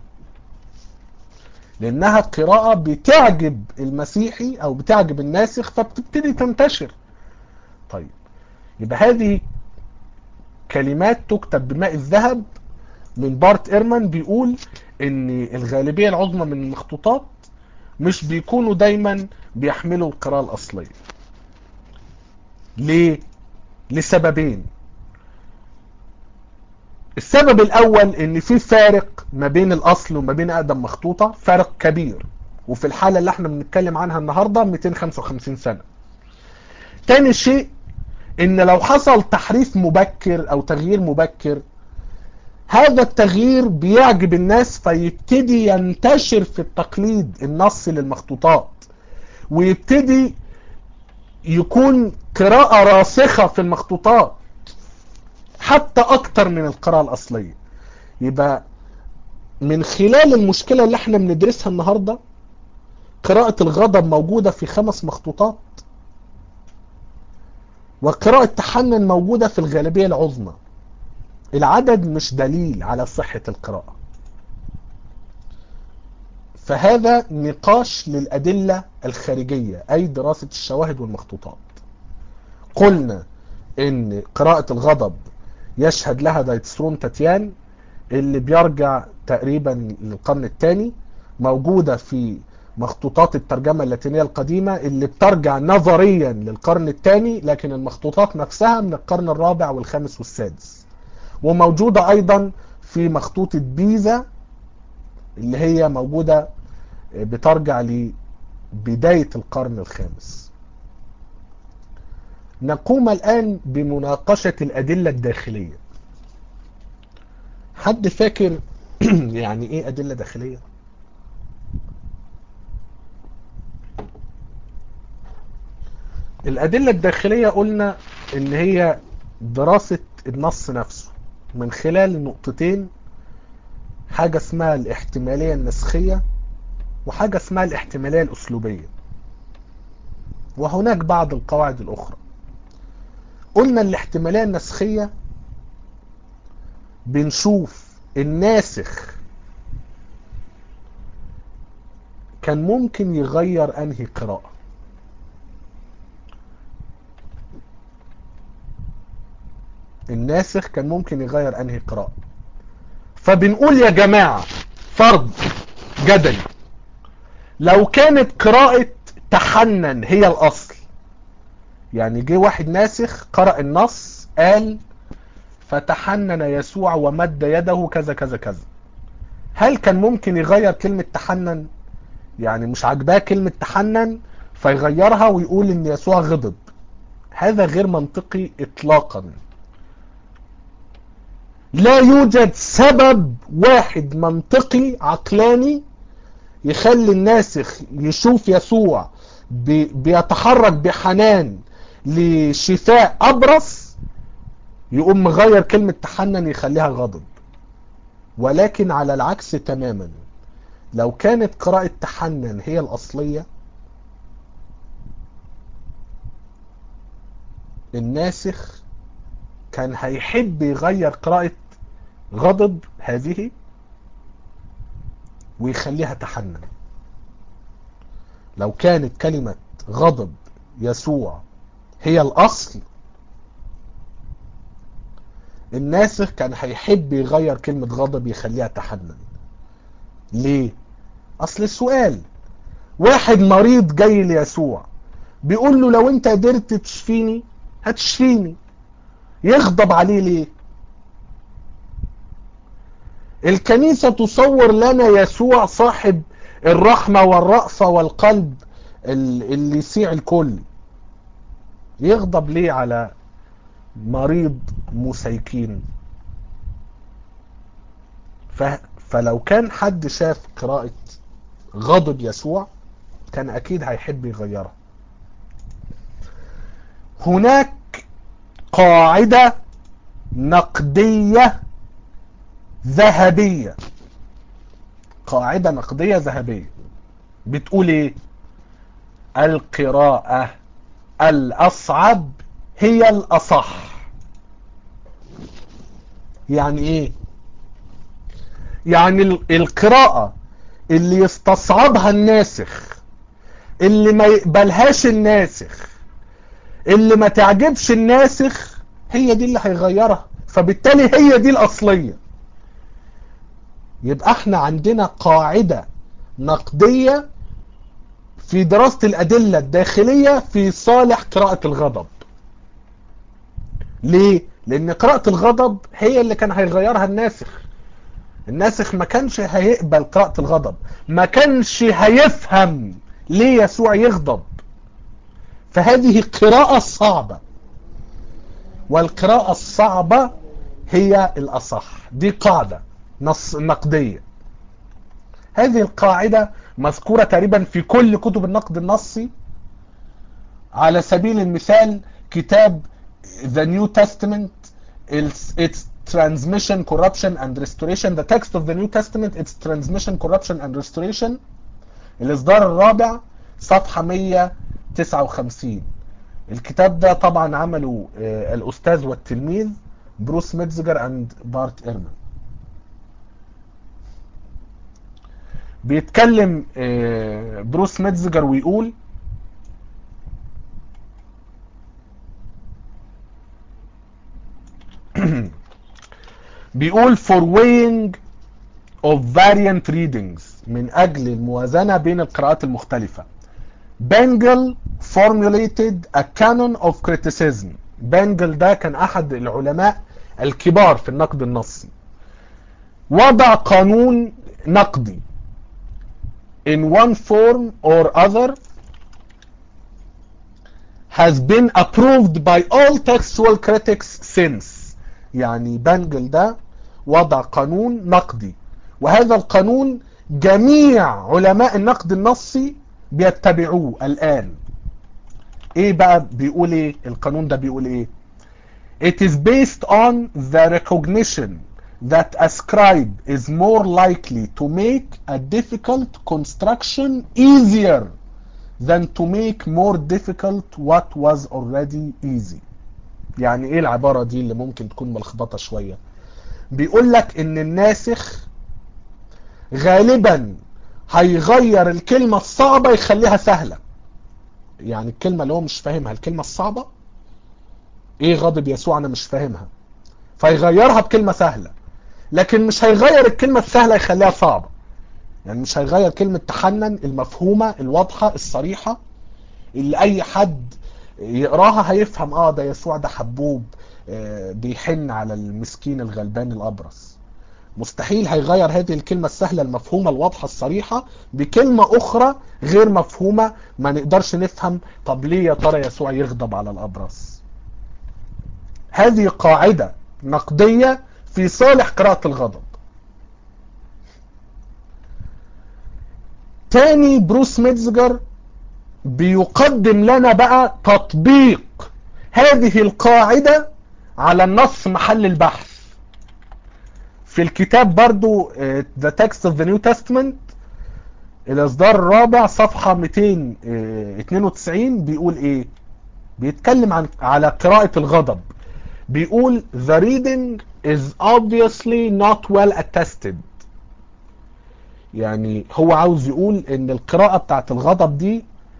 لانها قراءة بتعجب المسيحي او بتعجب الناسخ فبتبتدي تنتشر طيب يبقى هذه كلمات تكتب بماء الذهب من بارت ايرمان بيقول ان الغالبية العظمى من المخطوطات مش بيكونوا دايما بيحملوا القراءة الاصلية ليه لسببين السبب الاول ان في فارق ما بين الاصل وما بين اقدم مخطوطة فارق كبير وفي الحالة اللي احنا بنتكلم عنها النهاردة 255 سنة تاني شيء ان لو حصل تحريف مبكر او تغيير مبكر هذا التغيير بيعجب الناس فيبتدي ينتشر في التقليد النصي للمخطوطات ويبتدي يكون قراءة راسخة في المخطوطات حتى اكتر من القراءة الاصلية يبقى من خلال المشكلة اللي احنا بندرسها النهاردة قراءة الغضب موجودة في خمس مخطوطات وقراءة تحنن موجودة في الغالبية العظمى العدد مش دليل على صحة القراءة فهذا نقاش للأدلة الخارجية أي دراسة الشواهد والمخطوطات قلنا ان قراءة الغضب يشهد لها دايتسترون تاتيان اللي بيرجع تقريبا للقرن الثاني موجودة في مخطوطات الترجمة اللاتينية القديمة اللي بترجع نظريا للقرن الثاني لكن المخطوطات نفسها من القرن الرابع والخامس والسادس وموجودة ايضا في مخطوطة بيزا اللي هي موجودة بترجع لبداية القرن الخامس نقوم الآن بمناقشة الأدلة الداخلية حد فاكر يعني ايه أدلة داخلية الأدلة الداخلية قلنا ان هي دراسة النص نفسه من خلال نقطتين حاجة اسمها الاحتمالية النسخية وحاجة اسمها الاحتمالية الأسلوبية وهناك بعض القواعد الأخرى قلنا الاحتمالية النسخية بنشوف الناسخ كان ممكن يغير انهي قراءة الناسخ كان ممكن يغير انهي قراءة فبنقول يا جماعة فرض جدلي لو كانت قراءة تحنن هي الاصل يعني جه واحد ناسخ قرأ النص قال فتحنن يسوع ومد يده كذا كذا كذا هل كان ممكن يغير كلمة تحنن يعني مش عاجباه كلمة تحنن فيغيرها ويقول ان يسوع غضب هذا غير منطقي اطلاقا لا يوجد سبب واحد منطقي عقلاني يخلي الناسخ يشوف يسوع بيتحرك بحنان لشفاء ابرص يقوم مغير كلمة تحنن يخليها غضب ولكن على العكس تماما لو كانت قراءة تحنن هي الأصلية الناسخ كان هيحب يغير قراءة غضب هذه ويخليها تحنن لو كانت كلمة غضب يسوع هي الأصل الناسخ كان هيحب يغير كلمة غضب يخليها تحنن ليه اصل السؤال واحد مريض جاي ليسوع بيقول له لو انت قدرت تشفيني هتشفيني يغضب عليه ليه الكنيسة تصور لنا يسوع صاحب الرحمة والرأفة والقلب اللي يسيع الكل يغضب ليه على مريض مسيكين ف... فلو كان حد شاف قراءة غضب يسوع كان اكيد هيحب يغيرها هناك قاعدة نقدية ذهبية قاعدة نقدية ذهبية بتقول ايه القراءة الاصعب هي الاصح يعني ايه يعني القراءة اللي يستصعبها الناسخ اللي ما يقبلهاش الناسخ اللي ما تعجبش الناسخ هي دي اللي هيغيرها فبالتالي هي دي الاصلية يبقى احنا عندنا قاعدة نقدية في دراسة الادلة الداخلية في صالح قراءة الغضب ليه لان قراءة الغضب هي اللي كان هيغيرها الناسخ الناسخ ما كانش هيقبل قراءة الغضب ما كانش هيفهم ليه يسوع يغضب فهذه قراءة صعبة والقراءة الصعبة هي الأصح دي قاعدة نص نقدية هذه القاعدة مذكورة تقريبا في كل كتب النقد النصي على سبيل المثال كتاب The New Testament its transmission corruption and restoration the text of the New Testament its transmission corruption and restoration الإصدار الرابع صفحة 159 الكتاب ده طبعا عمله الأستاذ والتلميذ بروس ميتزجر اند بارت إيرمان بيتكلم بروس ميتزجر ويقول بيقول for weighing of variant readings من أجل الموازنة بين القراءات المختلفة بنجل formulated a canon of criticism بنجل ده كان أحد العلماء الكبار في النقد النصي وضع قانون نقدي in one form or other has been approved by all textual critics since يعني بنجل ده وضع قانون نقدي وهذا القانون جميع علماء النقد النصي بيتبعوه الآن ايه بقى بيقول ايه القانون ده بيقول ايه it is based on the recognition that a scribe is more likely to make a difficult construction easier than to make more difficult what was already easy يعني ايه العبارة دي اللي ممكن تكون ملخبطة شوية بيقول لك ان الناسخ غالبا هيغير الكلمة الصعبة يخليها سهلة يعني الكلمة اللي هو مش فاهمها الكلمة الصعبة ايه غضب يسوع انا مش فاهمها فيغيرها بكلمة سهلة لكن مش هيغير الكلمة السهلة يخليها صعبة يعني مش هيغير كلمة تحنن المفهومة الواضحة الصريحة اللي اي حد يقراها هيفهم اه ده يسوع ده حبوب آه بيحن على المسكين الغلبان الابرص مستحيل هيغير هذه الكلمة السهلة المفهومة الواضحة الصريحة بكلمة أخرى غير مفهومة ما نقدرش نفهم طب ليه يا ترى يسوع يغضب على الأبرص هذه قاعدة نقدية في صالح قراءة الغضب تاني بروس ميتزجر بيقدم لنا بقى تطبيق هذه القاعدة على النص محل البحث في الكتاب برضو The Text of the New Testament الإصدار الرابع صفحة 292 بيقول إيه بيتكلم عن على قراءة الغضب بيقول The reading is obviously not well attested يعني هو عاوز يقول ان القراءة بتاعت الغضب دي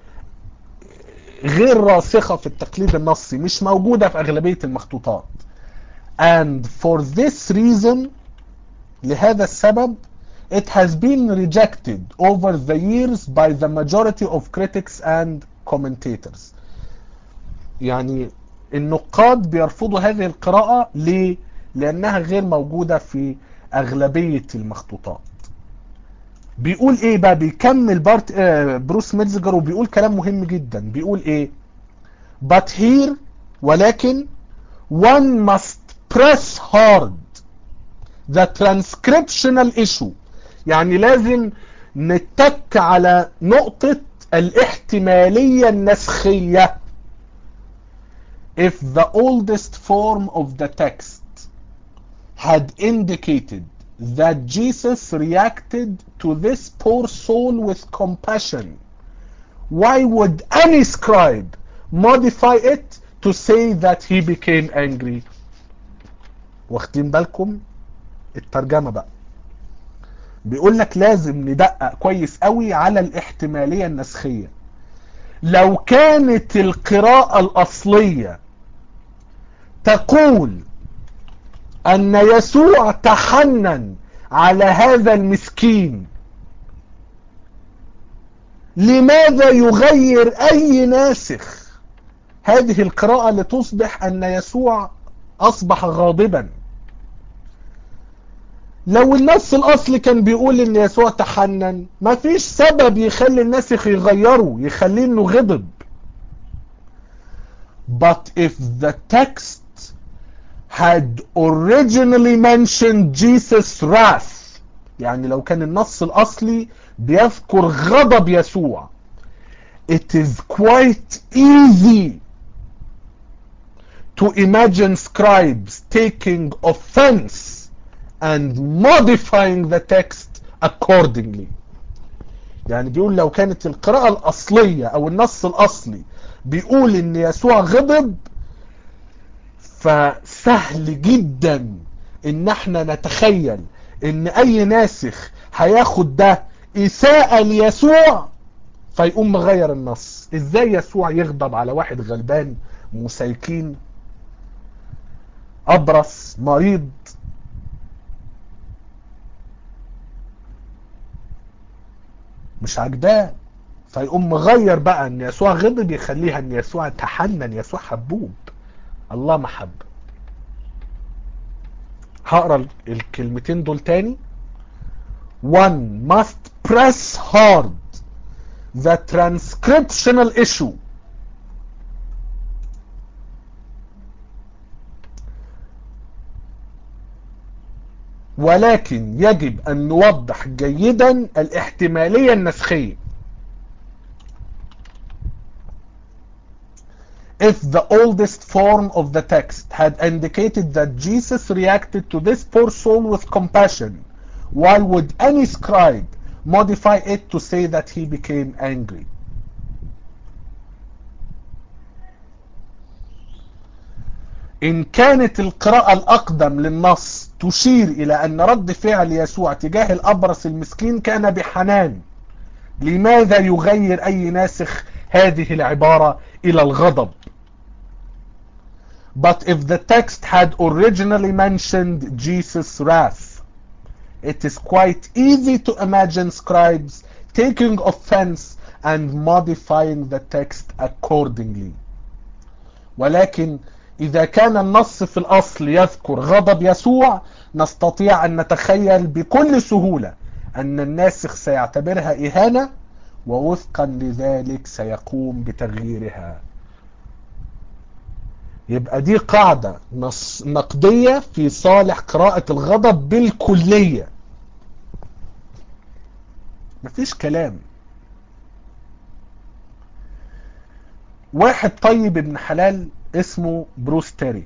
غير راسخة في التقليد النصي مش موجودة في أغلبية المخطوطات and for this reason لهذا السبب it has been rejected over the years by the majority of critics and commentators يعني النقاد بيرفضوا هذه القراءة ليه؟ لأنها غير موجودة في أغلبية المخطوطات بيقول ايه بقى بيكمل بارت آه بروس ميتزجر وبيقول كلام مهم جدا بيقول ايه but here ولكن one must press hard the transcriptional issue يعني لازم نتك على نقطة الاحتمالية النسخية if the oldest form of the text had indicated that Jesus reacted to this poor soul with compassion, why would any scribe modify it to say that he became angry? واخدين بالكم الترجمة بقى بيقول لك لازم ندقق كويس قوي على الاحتمالية النسخية لو كانت القراءة الأصلية تقول أن يسوع تحنن على هذا المسكين لماذا يغير أي ناسخ هذه القراءة لتصبح أن يسوع اصبح غاضبا لو النص الاصلي كان بيقول ان يسوع تحنن مفيش سبب يخلي الناسخ يغيروا يخليه انه غضب but if the text had originally mentioned Jesus wrath يعني لو كان النص الاصلي بيذكر غضب يسوع it is quite easy to imagine scribes taking offense and modifying the text accordingly يعني بيقول لو كانت القراءة الأصلية أو النص الأصلي بيقول إن يسوع غضب فسهل جدا إن احنا نتخيل إن أي ناسخ هياخد ده إساءة ليسوع فيقوم مغير النص إزاي يسوع يغضب على واحد غلبان مسيكين أبرص مريض مش عاجباه فيقوم مغير بقى ان يسوع غضب يخليها ان يسوع تحنن يسوع حبوب الله محبة هقرا الكلمتين دول تاني one must press hard the transcriptional issue ولكن يجب أن نوضح جيدا الاحتمالية النسخية If the oldest form of the text had indicated that Jesus reacted to this poor soul with compassion, why would any scribe modify it to say that he became angry? إن كانت القراءة الأقدم للنص تشير إلى أن رد فعل يسوع تجاه الأبرص المسكين كان بحنان لماذا يغير أي ناسخ هذه العبارة إلى الغضب But if the text had originally mentioned Jesus' wrath, it is quite easy to imagine scribes taking offense and modifying the text accordingly. ولكن إذا كان النص في الأصل يذكر غضب يسوع نستطيع أن نتخيل بكل سهولة أن الناسخ سيعتبرها إهانة ووفقا لذلك سيقوم بتغييرها يبقى دي قاعدة نص نقدية في صالح قراءة الغضب بالكلية مفيش كلام واحد طيب ابن حلال اسمه بروس تيري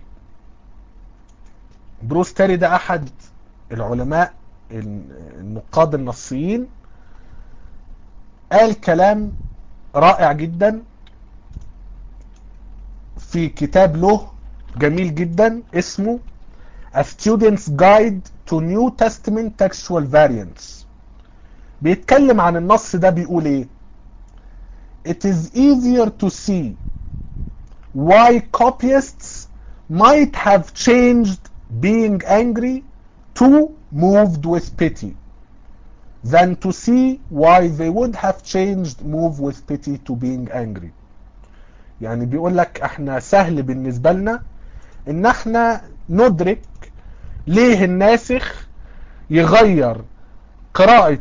بروس تيري ده احد العلماء النقاد النصيين قال كلام رائع جدا في كتاب له جميل جدا اسمه A Student's Guide to New Testament Textual Variants بيتكلم عن النص ده بيقول ايه It is easier to see why copyists might have changed being angry to moved with pity than to see why they would have changed move with pity to being angry يعني بيقول لك احنا سهل بالنسبة لنا ان احنا ندرك ليه الناسخ يغير قراءة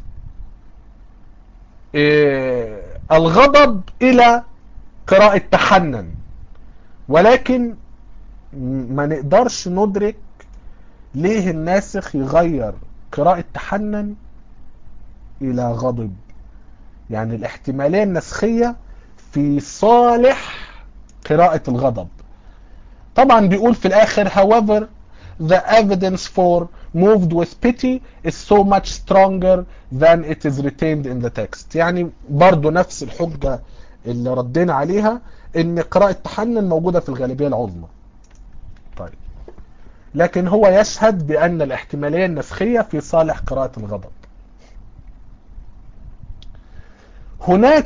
اه الغضب الى قراءة تحنن ولكن ما نقدرش ندرك ليه الناسخ يغير قراءة تحنن الى غضب يعني الاحتمالية النسخية في صالح قراءة الغضب طبعا بيقول في الاخر however the evidence for moved with pity is so much stronger than it is retained in the text يعني برضو نفس الحجة اللي ردينا عليها ان قراءة تحنن موجودة في الغالبية العظمى طيب لكن هو يشهد بان الاحتمالية النسخية في صالح قراءة الغضب هناك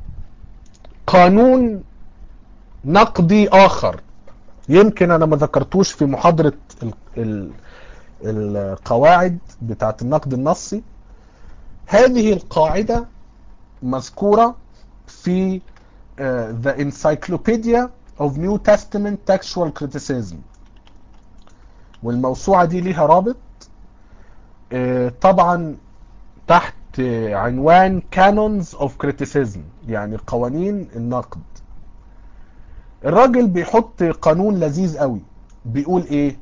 قانون نقدي اخر يمكن انا ما ذكرتوش في محاضرة ال ال القواعد بتاعت النقد النصي هذه القاعدة مذكورة في uh, The Encyclopedia of New Testament Textual Criticism والموسوعة دي ليها رابط طبعا تحت عنوان Canons of Criticism يعني قوانين النقد الراجل بيحط قانون لذيذ قوي بيقول ايه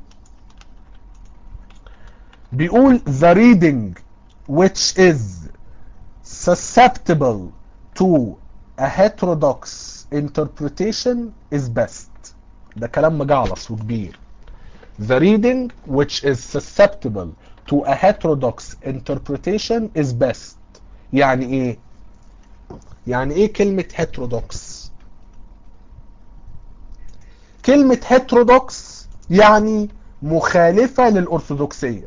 بيقول the reading which is susceptible to a heterodox interpretation is best ده كلام مجعلص وكبير the reading which is susceptible to a heterodox interpretation is best يعني ايه يعني ايه كلمة heterodox كلمة heterodox يعني مخالفة للأرثوذكسية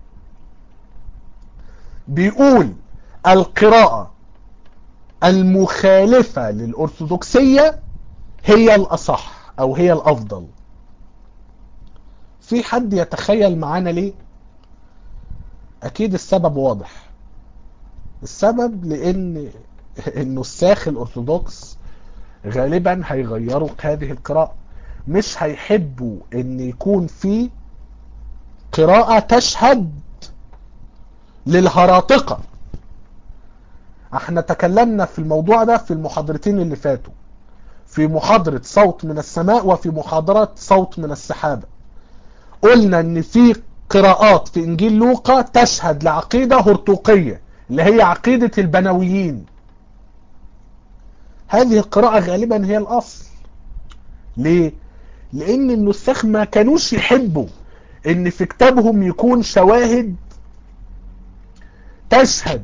بيقول القراءة المخالفة للأرثوذكسية هي الأصح أو هي الأفضل في حد يتخيل معانا ليه أكيد السبب واضح السبب لأن النساخ الأرثوذكس غالبا هيغيروا هذه القراءة مش هيحبوا ان يكون في قراءة تشهد للهراطقة احنا تكلمنا في الموضوع ده في المحاضرتين اللي فاتوا في محاضرة صوت من السماء وفي محاضرة صوت من السحابة قلنا ان في قراءات في انجيل لوقا تشهد لعقيدة هرطوقية اللي هي عقيدة البنويين هذه القراءة غالبا هي الاصل ليه لان النساخ ما كانوش يحبوا ان في كتابهم يكون شواهد تشهد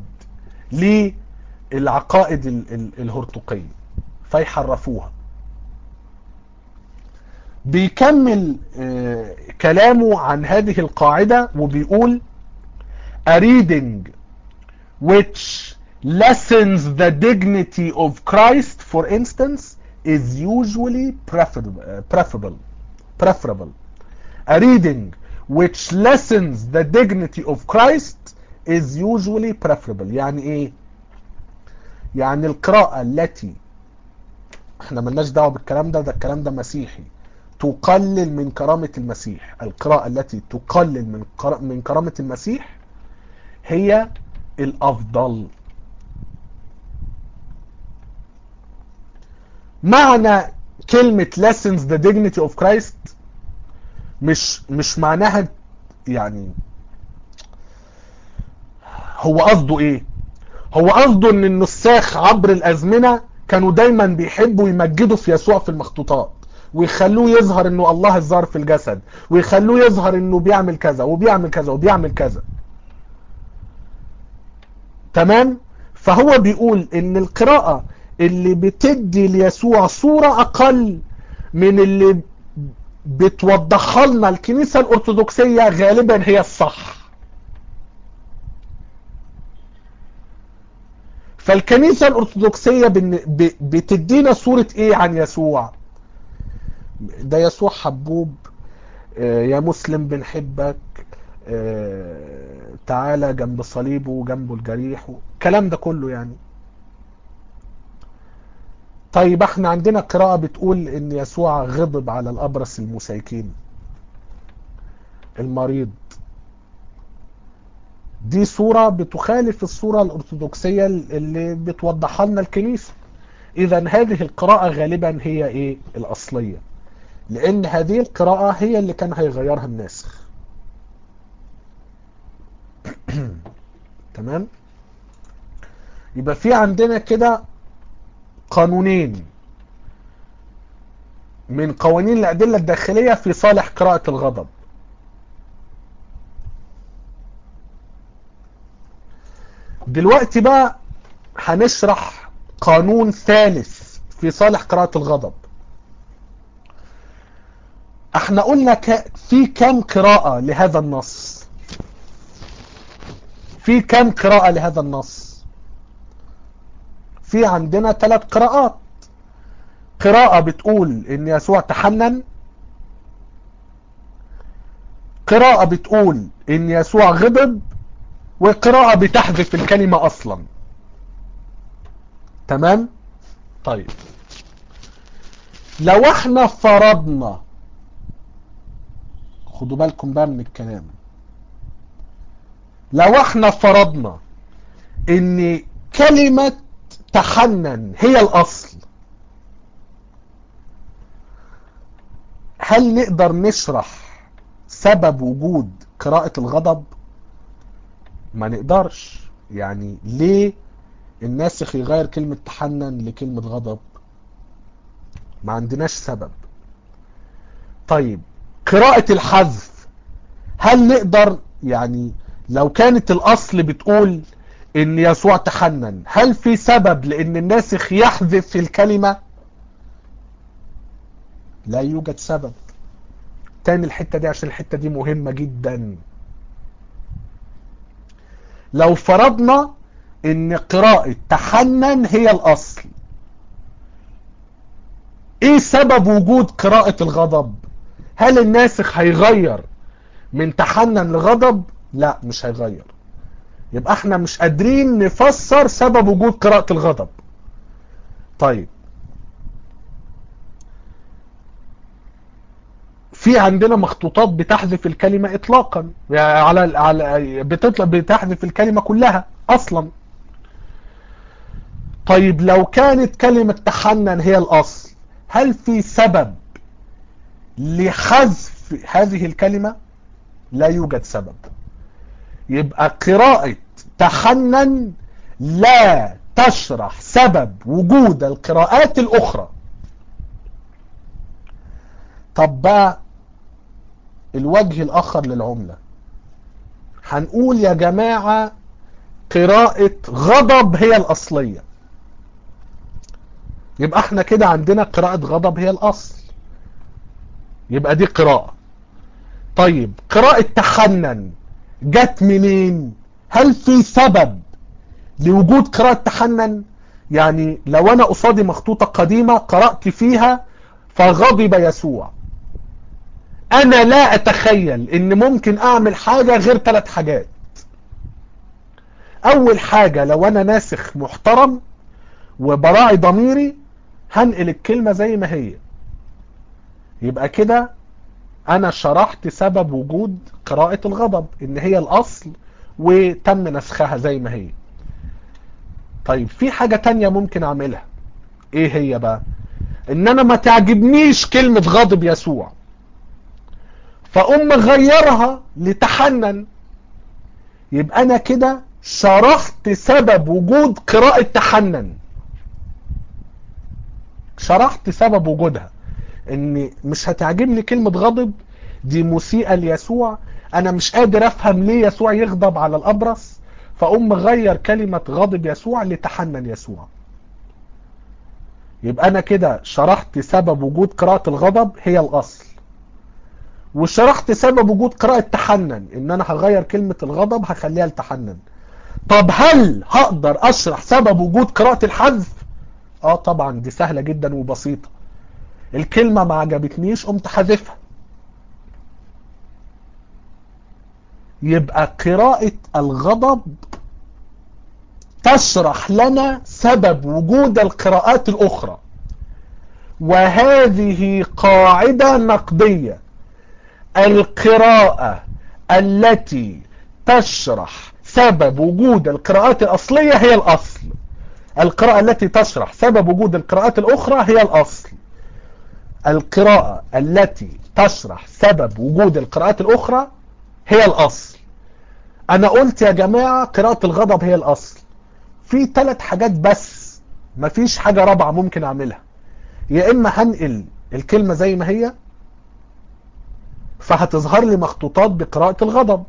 للعقائد الهرطقية فيحرفوها بيكمل كلامه عن هذه القاعدة وبيقول a reading which lessens the dignity of Christ for instance is usually preferable preferable preferable a reading which lessens the dignity of Christ is usually preferable يعني ايه يعني القراءة التي احنا ملناش دعوه بالكلام ده ده الكلام ده مسيحي تقلل من كرامة المسيح القراءة التي تقلل من من كرامة المسيح هي الأفضل معنى كلمة lessens the dignity of Christ مش مش معناها يعني هو قصده ايه هو قصده ان النساخ عبر الازمنة كانوا دايما بيحبوا يمجدوا في يسوع في المخطوطات ويخلوه يظهر انه الله الظاهر في الجسد ويخلوه يظهر انه بيعمل كذا وبيعمل كذا وبيعمل كذا تمام فهو بيقول ان القراءة اللي بتدي ليسوع صورة اقل من اللي بتوضحها لنا الكنيسة الارثوذكسية غالبا هي الصح فالكنيسة الارثوذكسية بتدينا صورة ايه عن يسوع ده يسوع حبوب يا مسلم بنحبك تعالى جنب صليبه وجنبه الجريح الكلام ده كله يعني طيب احنا عندنا قراءة بتقول ان يسوع غضب على الابرص المسيكين المريض دي صورة بتخالف الصورة الارثوذكسية اللي بتوضحها لنا الكنيسة اذا هذه القراءة غالبا هي ايه الاصلية لان هذه القراءة هي اللي كان هيغيرها الناسخ تمام يبقى في عندنا كده قانونين من قوانين الأدلة الداخلية في صالح قراءة الغضب دلوقتي بقى هنشرح قانون ثالث في صالح قراءة الغضب احنا قلنا ك... في كم قراءة لهذا النص في كم قراءة لهذا النص في عندنا ثلاث قراءات قراءة بتقول ان يسوع تحنن قراءة بتقول ان يسوع غضب وقراءة بتحذف الكلمة اصلا تمام طيب لو احنا فرضنا خدوا بالكم بقى من الكلام لو احنا فرضنا ان كلمة تحنن هي الاصل هل نقدر نشرح سبب وجود قراءة الغضب ما نقدرش يعني ليه الناسخ يغير كلمة تحنن لكلمة غضب ما عندناش سبب طيب قراءة الحذف هل نقدر يعني لو كانت الاصل بتقول ان يسوع تحنن هل في سبب لان الناسخ يحذف الكلمة لا يوجد سبب تاني الحتة دي عشان الحتة دي مهمة جدا لو فرضنا ان قراءة تحنن هي الاصل ايه سبب وجود قراءة الغضب هل الناسخ هيغير من تحنن لغضب لا مش هيغير يبقى احنا مش قادرين نفسر سبب وجود قراءة الغضب طيب في عندنا مخطوطات بتحذف الكلمة اطلاقا يعني على على بتطلع بتحذف الكلمة كلها اصلا طيب لو كانت كلمة تحنن هي الاصل هل في سبب لحذف هذه الكلمة لا يوجد سبب يبقى قراءة تحنن لا تشرح سبب وجود القراءات الاخرى طب بقى الوجه الاخر للعملة هنقول يا جماعة قراءة غضب هي الاصلية يبقى احنا كده عندنا قراءة غضب هي الاصل يبقى دي قراءة طيب قراءة تحنن جت منين هل في سبب لوجود قراءة تحنن يعني لو انا قصادي مخطوطة قديمة قرأت فيها فغضب يسوع انا لا اتخيل ان ممكن اعمل حاجة غير ثلاث حاجات اول حاجة لو انا ناسخ محترم وبراعي ضميري هنقل الكلمة زي ما هي يبقى كده انا شرحت سبب وجود قراءة الغضب ان هي الاصل وتم نسخها زي ما هي طيب في حاجة تانية ممكن اعملها ايه هي بقى ان انا ما تعجبنيش كلمة غضب يسوع فأم غيرها لتحنن يبقى انا كده شرحت سبب وجود قراءة تحنن شرحت سبب وجودها ان مش هتعجبني كلمة غضب دي مسيئة ليسوع انا مش قادر افهم ليه يسوع يغضب على الابرص فأم غير كلمة غضب يسوع لتحنن يسوع يبقى انا كده شرحت سبب وجود قراءة الغضب هي الاصل وشرحت سبب وجود قراءة تحنن ان انا هغير كلمة الغضب هخليها لتحنن طب هل هقدر اشرح سبب وجود قراءة الحذف اه طبعا دي سهلة جدا وبسيطة الكلمة ما عجبتنيش قمت حذفها يبقى قراءة الغضب تشرح لنا سبب وجود القراءات الأخرى وهذه قاعدة نقدية القراءة التي تشرح سبب وجود القراءات الأصلية هي الأصل القراءة التي تشرح سبب وجود القراءات الأخرى هي الأصل القراءة التي تشرح سبب وجود القراءات الأخرى هي الأصل أنا قلت يا جماعة قراءة الغضب هي الأصل في ثلاث حاجات بس مفيش حاجة رابعة ممكن أعملها يا إما هنقل الكلمة زي ما هي فهتظهر لي مخطوطات بقراءة الغضب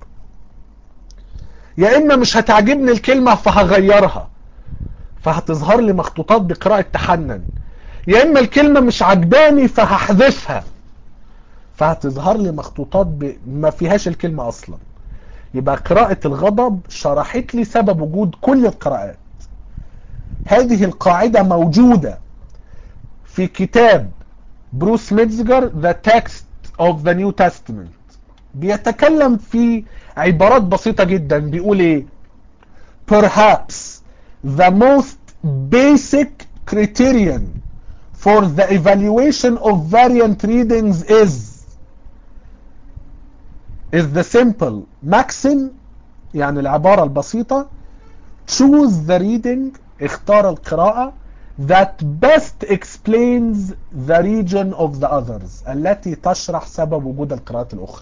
يا إما مش هتعجبني الكلمة فهغيرها فهتظهر لي مخطوطات بقراءة تحنن يا إما الكلمة مش عجباني فهحذفها فهتظهر لي مخطوطات ب... ما فيهاش الكلمة أصلا يبقى قراءة الغضب شرحت لي سبب وجود كل القراءات هذه القاعدة موجودة في كتاب بروس ميتزجر The Text of the New Testament بيتكلم في عبارات بسيطة جدا بيقول ايه Perhaps the most basic criterion for the evaluation of variant readings is is the simple maxim يعني العبارة البسيطة choose the reading اختار القراءة that best explains the region of the others التي تشرح سبب وجود القراءات الأخرى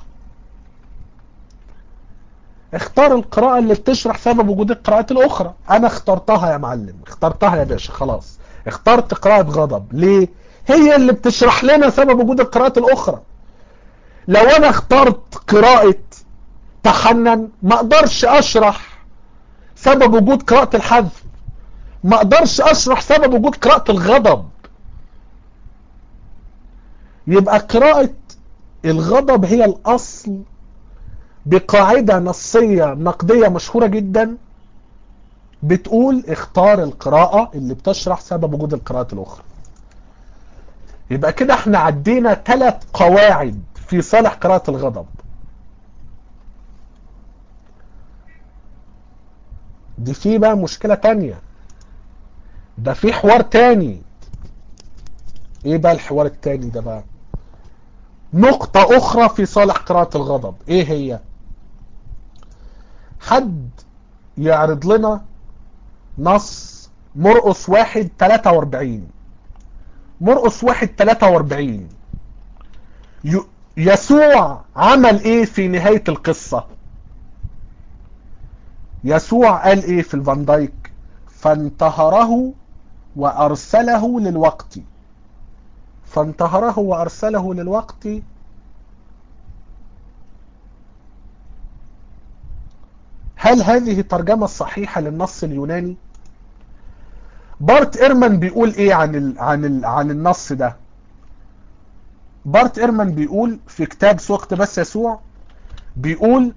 اختار القراءة اللي بتشرح سبب وجود القراءات الأخرى أنا اخترتها يا معلم اخترتها يا باشا خلاص اخترت قراءة غضب ليه؟ هي اللي بتشرح لنا سبب وجود القراءات الأخرى لو أنا اخترت قراءة تحنن ما اقدرش اشرح سبب وجود قراءة الحذف ما اقدرش اشرح سبب وجود قراءة الغضب يبقى قراءة الغضب هي الاصل بقاعدة نصية نقدية مشهورة جدا بتقول اختار القراءة اللي بتشرح سبب وجود القراءات الاخرى يبقى كده احنا عدينا ثلاث قواعد في صالح قراءة الغضب دي في بقى مشكلة تانية ده في حوار تاني ايه بقى الحوار التاني ده بقى نقطة اخرى في صالح قراءة الغضب ايه هي حد يعرض لنا نص مرقص واحد تلاتة واربعين مرقص واحد تلاتة واربعين يسوع عمل ايه في نهاية القصة يسوع قال ايه في الفان دايك فانتهره وارسله للوقت فانتهره وارسله للوقت هل هذه ترجمة صحيحة للنص اليوناني بارت ايرمان بيقول ايه عن ال عن ال عن النص ده بارت ايرمان بيقول في كتاب سوقت بس يسوع بيقول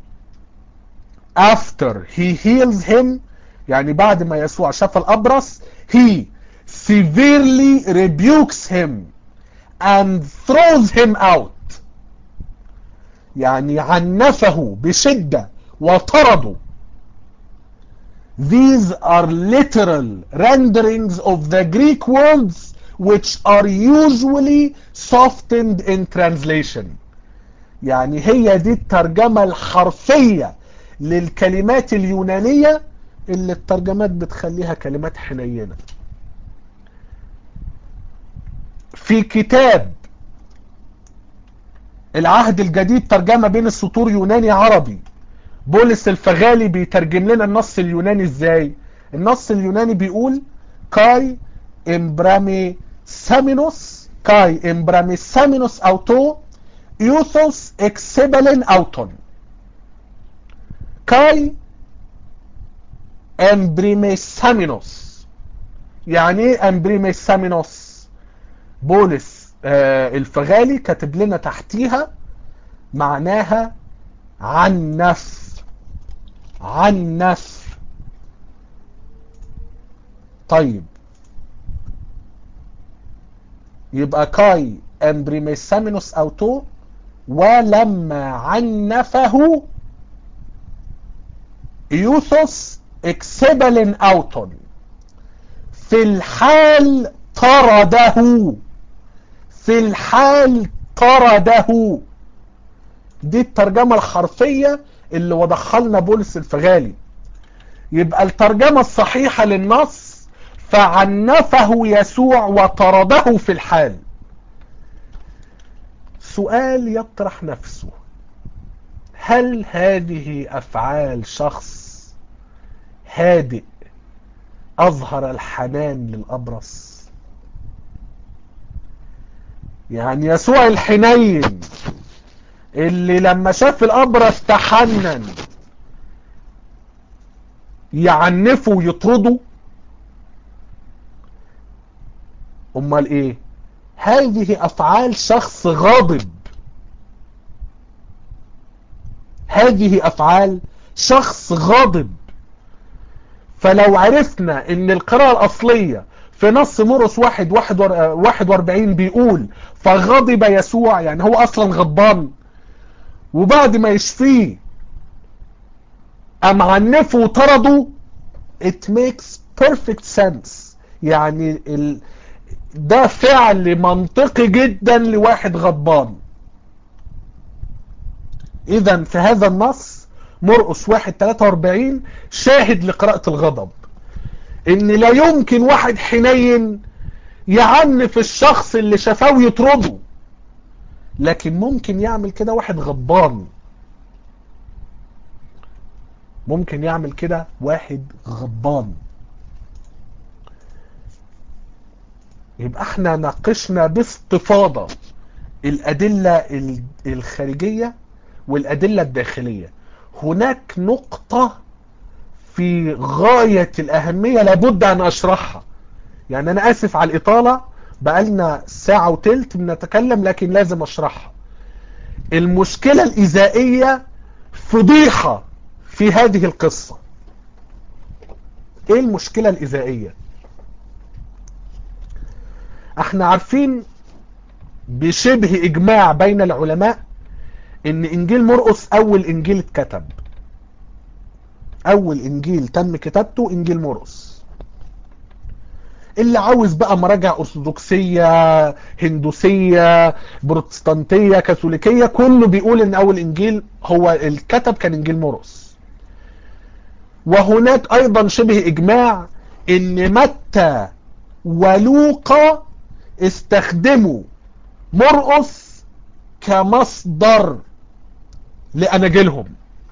after he heals him يعني بعد ما يسوع شاف الأبرص he severely rebukes him and throws him out يعني عنفه بشدة وطرده These are literal renderings of the Greek words which are usually softened in translation يعني هي دي الترجمة الحرفية للكلمات اليونانية اللي الترجمات بتخليها كلمات حنينة في كتاب العهد الجديد ترجمة بين السطور يوناني عربي بولس الفغالي بيترجم لنا النص اليوناني ازاي النص اليوناني بيقول كاي امبرامي سامينوس كاي امبرامي سامينوس اوتو يوثوس اكسبلين اوتون كاي امبريميسامينوس يعني ايه امبريميسامينوس بولس آه الفغالي كاتب لنا تحتيها معناها عنف عنف طيب يبقى كاي امبريميسامينوس اوتو ولما عنفه يوثوس اكسبلين اوتون في الحال طرده في الحال طرده دي الترجمة الحرفية اللي وضحها لنا بولس الفغالي يبقى الترجمة الصحيحة للنص فعنفه يسوع وطرده في الحال سؤال يطرح نفسه هل هذه أفعال شخص هادئ أظهر الحنان للأبرص يعني يسوع الحنين اللي لما شاف الأبرص تحنن يعنفه ويطرده امال ايه هذه افعال شخص غاضب هذه افعال شخص غاضب فلو عرفنا ان القراءة الاصلية في نص مرقس واحد واحد واربعين بيقول فغضب يسوع يعني هو اصلا غضبان وبعد ما يشفيه قام عنفه وطرده it makes perfect sense يعني ال... ده فعل منطقي جدا لواحد غضبان اذا في هذا النص مرقس 1 43 شاهد لقراءة الغضب ان لا يمكن واحد حنين يعنف الشخص اللي شافاه ويطرده لكن ممكن يعمل كده واحد غضبان ممكن يعمل كده واحد غضبان يبقى احنا ناقشنا باستفاضة الأدلة الخارجية والأدلة الداخلية هناك نقطة في غاية الأهمية لابد أن أشرحها يعني أنا آسف على الإطالة بقالنا ساعة وتلت بنتكلم لكن لازم أشرحها المشكلة الإزائية فضيحة في هذه القصة إيه المشكلة الإزائية احنا عارفين بشبه إجماع بين العلماء ان انجيل مرقس اول انجيل اتكتب اول انجيل تم كتابته انجيل مرقس اللي عاوز بقى مراجع ارثوذكسيه هندوسيه بروتستانتيه كاثوليكيه كله بيقول ان اول انجيل هو الكتب كان انجيل مرقس وهناك ايضا شبه اجماع ان متى ولوقا استخدموا مرقس كمصدر لأناجيلهم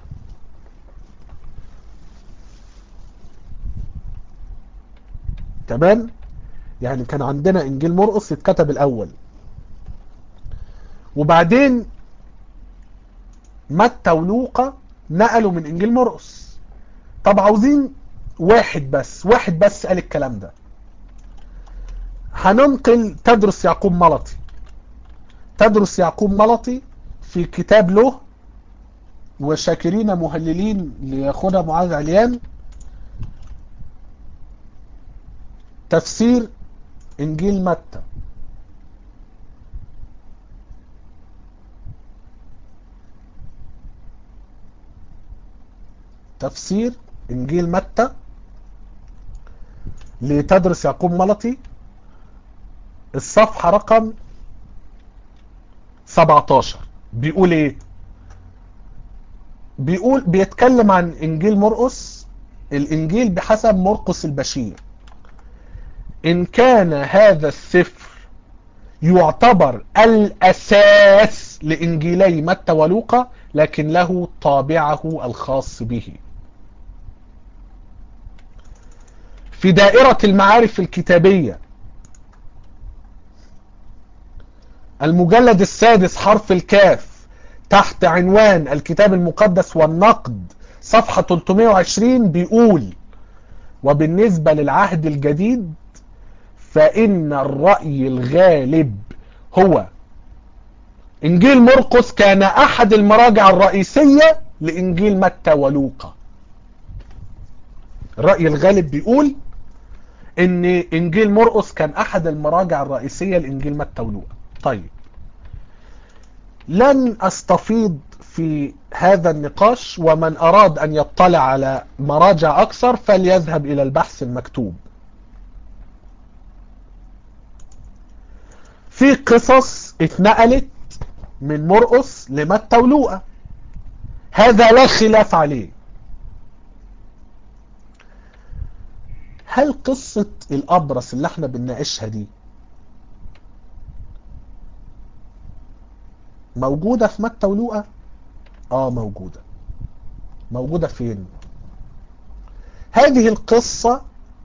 تمام يعني كان عندنا انجيل مرقس اتكتب الاول وبعدين متى ولوقا نقلوا من انجيل مرقس طب عاوزين واحد بس واحد بس قال الكلام ده هننقل تدرس يعقوب ملطي تدرس يعقوب ملطي في كتاب له وشاكرين مهللين لياخدها معاذ عليان تفسير انجيل متى تفسير انجيل متى لتدرس يعقوب ملطي الصفحة رقم 17 بيقول ايه بيقول بيتكلم عن انجيل مرقس الانجيل بحسب مرقس البشير ان كان هذا السفر يعتبر الاساس لانجيلي متى ولوقا لكن له طابعه الخاص به في دائرة المعارف الكتابية المجلد السادس حرف الكاف تحت عنوان الكتاب المقدس والنقد صفحة 320 بيقول وبالنسبة للعهد الجديد فإن الرأي الغالب هو إنجيل مرقس كان أحد المراجع الرئيسية لإنجيل متى ولوقا الرأي الغالب بيقول إن إنجيل مرقس كان أحد المراجع الرئيسية لإنجيل متى ولوقا طيب لن استفيض في هذا النقاش ومن اراد ان يطلع على مراجع اكثر فليذهب الى البحث المكتوب في قصص اتنقلت من مرقس لمتى ولوقا هذا لا خلاف عليه هل قصة الأبرص اللي احنا بنناقشها دي موجودة في متى ولوقا اه موجودة موجودة فين هذه القصة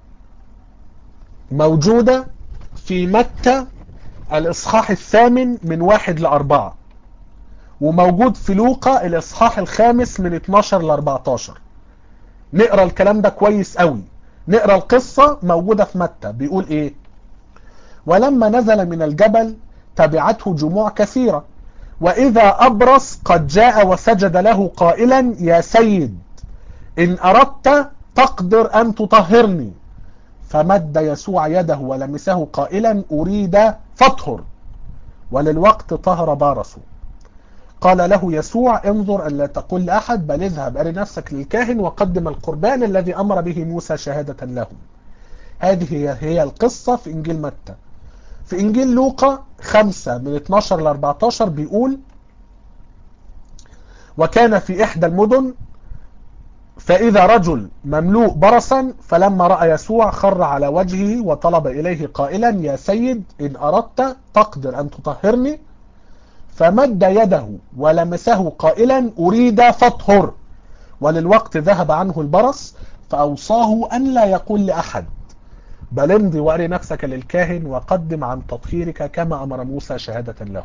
موجودة في متى الاصحاح الثامن من واحد لاربعة وموجود في لوقا الاصحاح الخامس من 12 ل 14 نقرا الكلام ده كويس قوي نقرا القصة موجودة في متى بيقول ايه ولما نزل من الجبل تبعته جموع كثيرة وإذا أبرص قد جاء وسجد له قائلا يا سيد إن أردت تقدر أن تطهرني فمد يسوع يده ولمسه قائلا أريد فاطهر وللوقت طهر بارسه قال له يسوع انظر أن لا تقل لأحد بل اذهب أري نفسك للكاهن وقدم القربان الذي أمر به موسى شهادة لهم هذه هي, هي القصة في إنجيل متى في إنجيل لوقا 5 من 12 ل 14 بيقول وكان في إحدى المدن فإذا رجل مملوء برصا فلما رأى يسوع خر على وجهه وطلب إليه قائلا يا سيد إن أردت تقدر أن تطهرني فمد يده ولمسه قائلا أريد فاطهر وللوقت ذهب عنه البرص فأوصاه أن لا يقول لأحد بل امضي وأري نفسك للكاهن وقدم عن تطهيرك كما أمر موسى شهادة له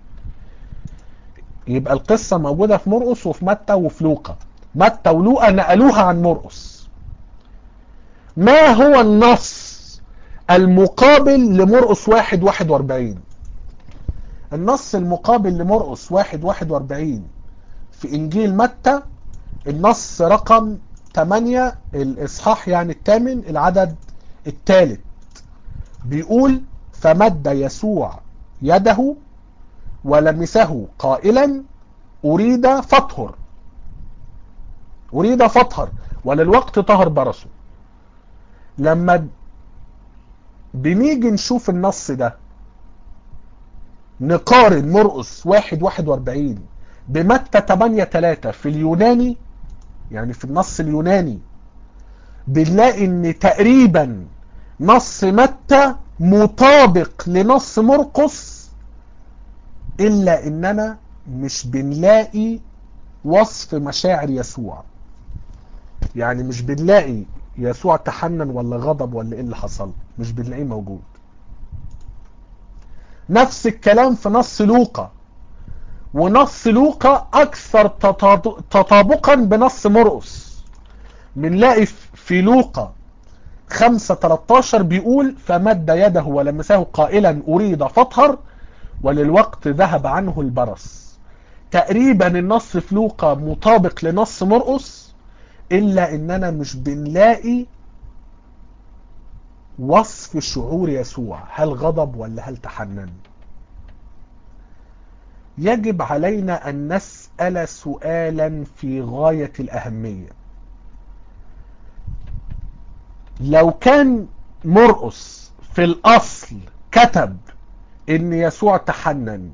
يبقى القصة موجودة في مرقس وفي متى وفي لوقا متى ولوقا نقلوها عن مرقس ما هو النص المقابل لمرقس واحد واحد واربعين النص المقابل لمرقس واحد واحد واربعين في انجيل متى النص رقم 8 الاصحاح يعني الثامن العدد الثالث بيقول فمد يسوع يده ولمسه قائلا اريد فاطهر اريد فاطهر وللوقت طهر برسه لما بنيجي نشوف النص ده نقارن مرقس واحد واحد واربعين بمتى 8 3 في اليوناني يعني في النص اليوناني بنلاقي ان تقريبا نص متى مطابق لنص مرقس الا اننا مش بنلاقي وصف مشاعر يسوع يعني مش بنلاقي يسوع تحنن ولا غضب ولا ايه اللي حصل مش بنلاقيه موجود نفس الكلام في نص لوقا ونص لوقا اكثر تطابقا بنص مرقس بنلاقي في لوقا 5 13 بيقول فمد يده ولمسه قائلا اريد فاطهر وللوقت ذهب عنه البرص تقريبا النص في لوقا مطابق لنص مرقس الا اننا مش بنلاقي وصف شعور يسوع هل غضب ولا هل تحنن يجب علينا ان نسال سؤالا في غايه الاهميه لو كان مرقس في الاصل كتب ان يسوع تحنن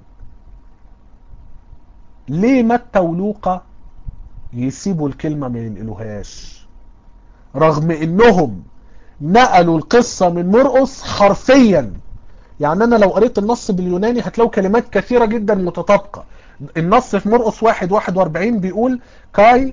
ليه متى ولوقا يسيبوا الكلمة ما ينقلوهاش رغم انهم نقلوا القصة من مرقس حرفيا يعني انا لو قريت النص باليوناني هتلاقوا كلمات كثيرة جدا متطابقة النص في مرقس واحد واحد واربعين بيقول كاي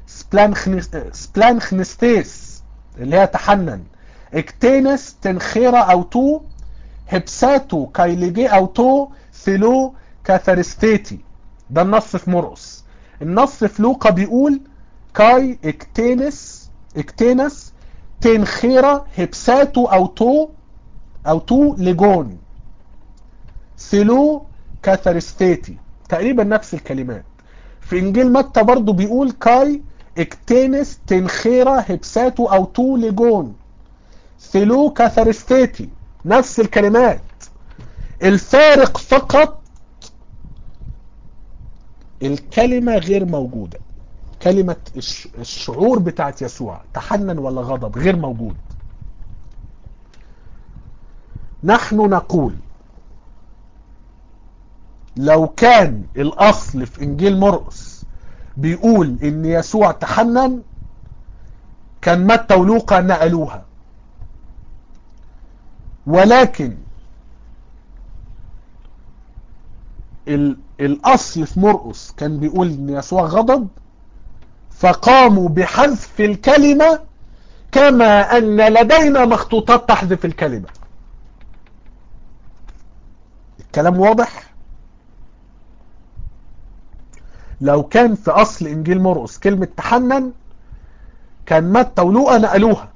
سبلانخنستيس اللي هي تحنن اكتينس تنخيرا او تو هبساتو كايليجي او تو ثلو كاثرستيتي ده النص في مرقس النص في لوقا بيقول كاي اكتينس اكتينس تنخيرا هبساتو او تو او تو لجون ثلو كاثرستيتي تقريبا نفس الكلمات في انجيل متى برضو بيقول كاي اكتينس تنخيرا هبساتو او تو لجون ثلو كاثرستيتي نفس الكلمات الفارق فقط الكلمة غير موجودة كلمة الشعور بتاعت يسوع تحنن ولا غضب غير موجود نحن نقول لو كان الاصل في انجيل مرقس بيقول ان يسوع تحنن كان متى ولوقا نقلوها ولكن الاصل في مرقس كان بيقول ان يسوع غضب فقاموا بحذف الكلمة كما ان لدينا مخطوطات تحذف الكلمة الكلام واضح لو كان في اصل انجيل مرقس كلمة تحنن كان متى ولوقا نقلوها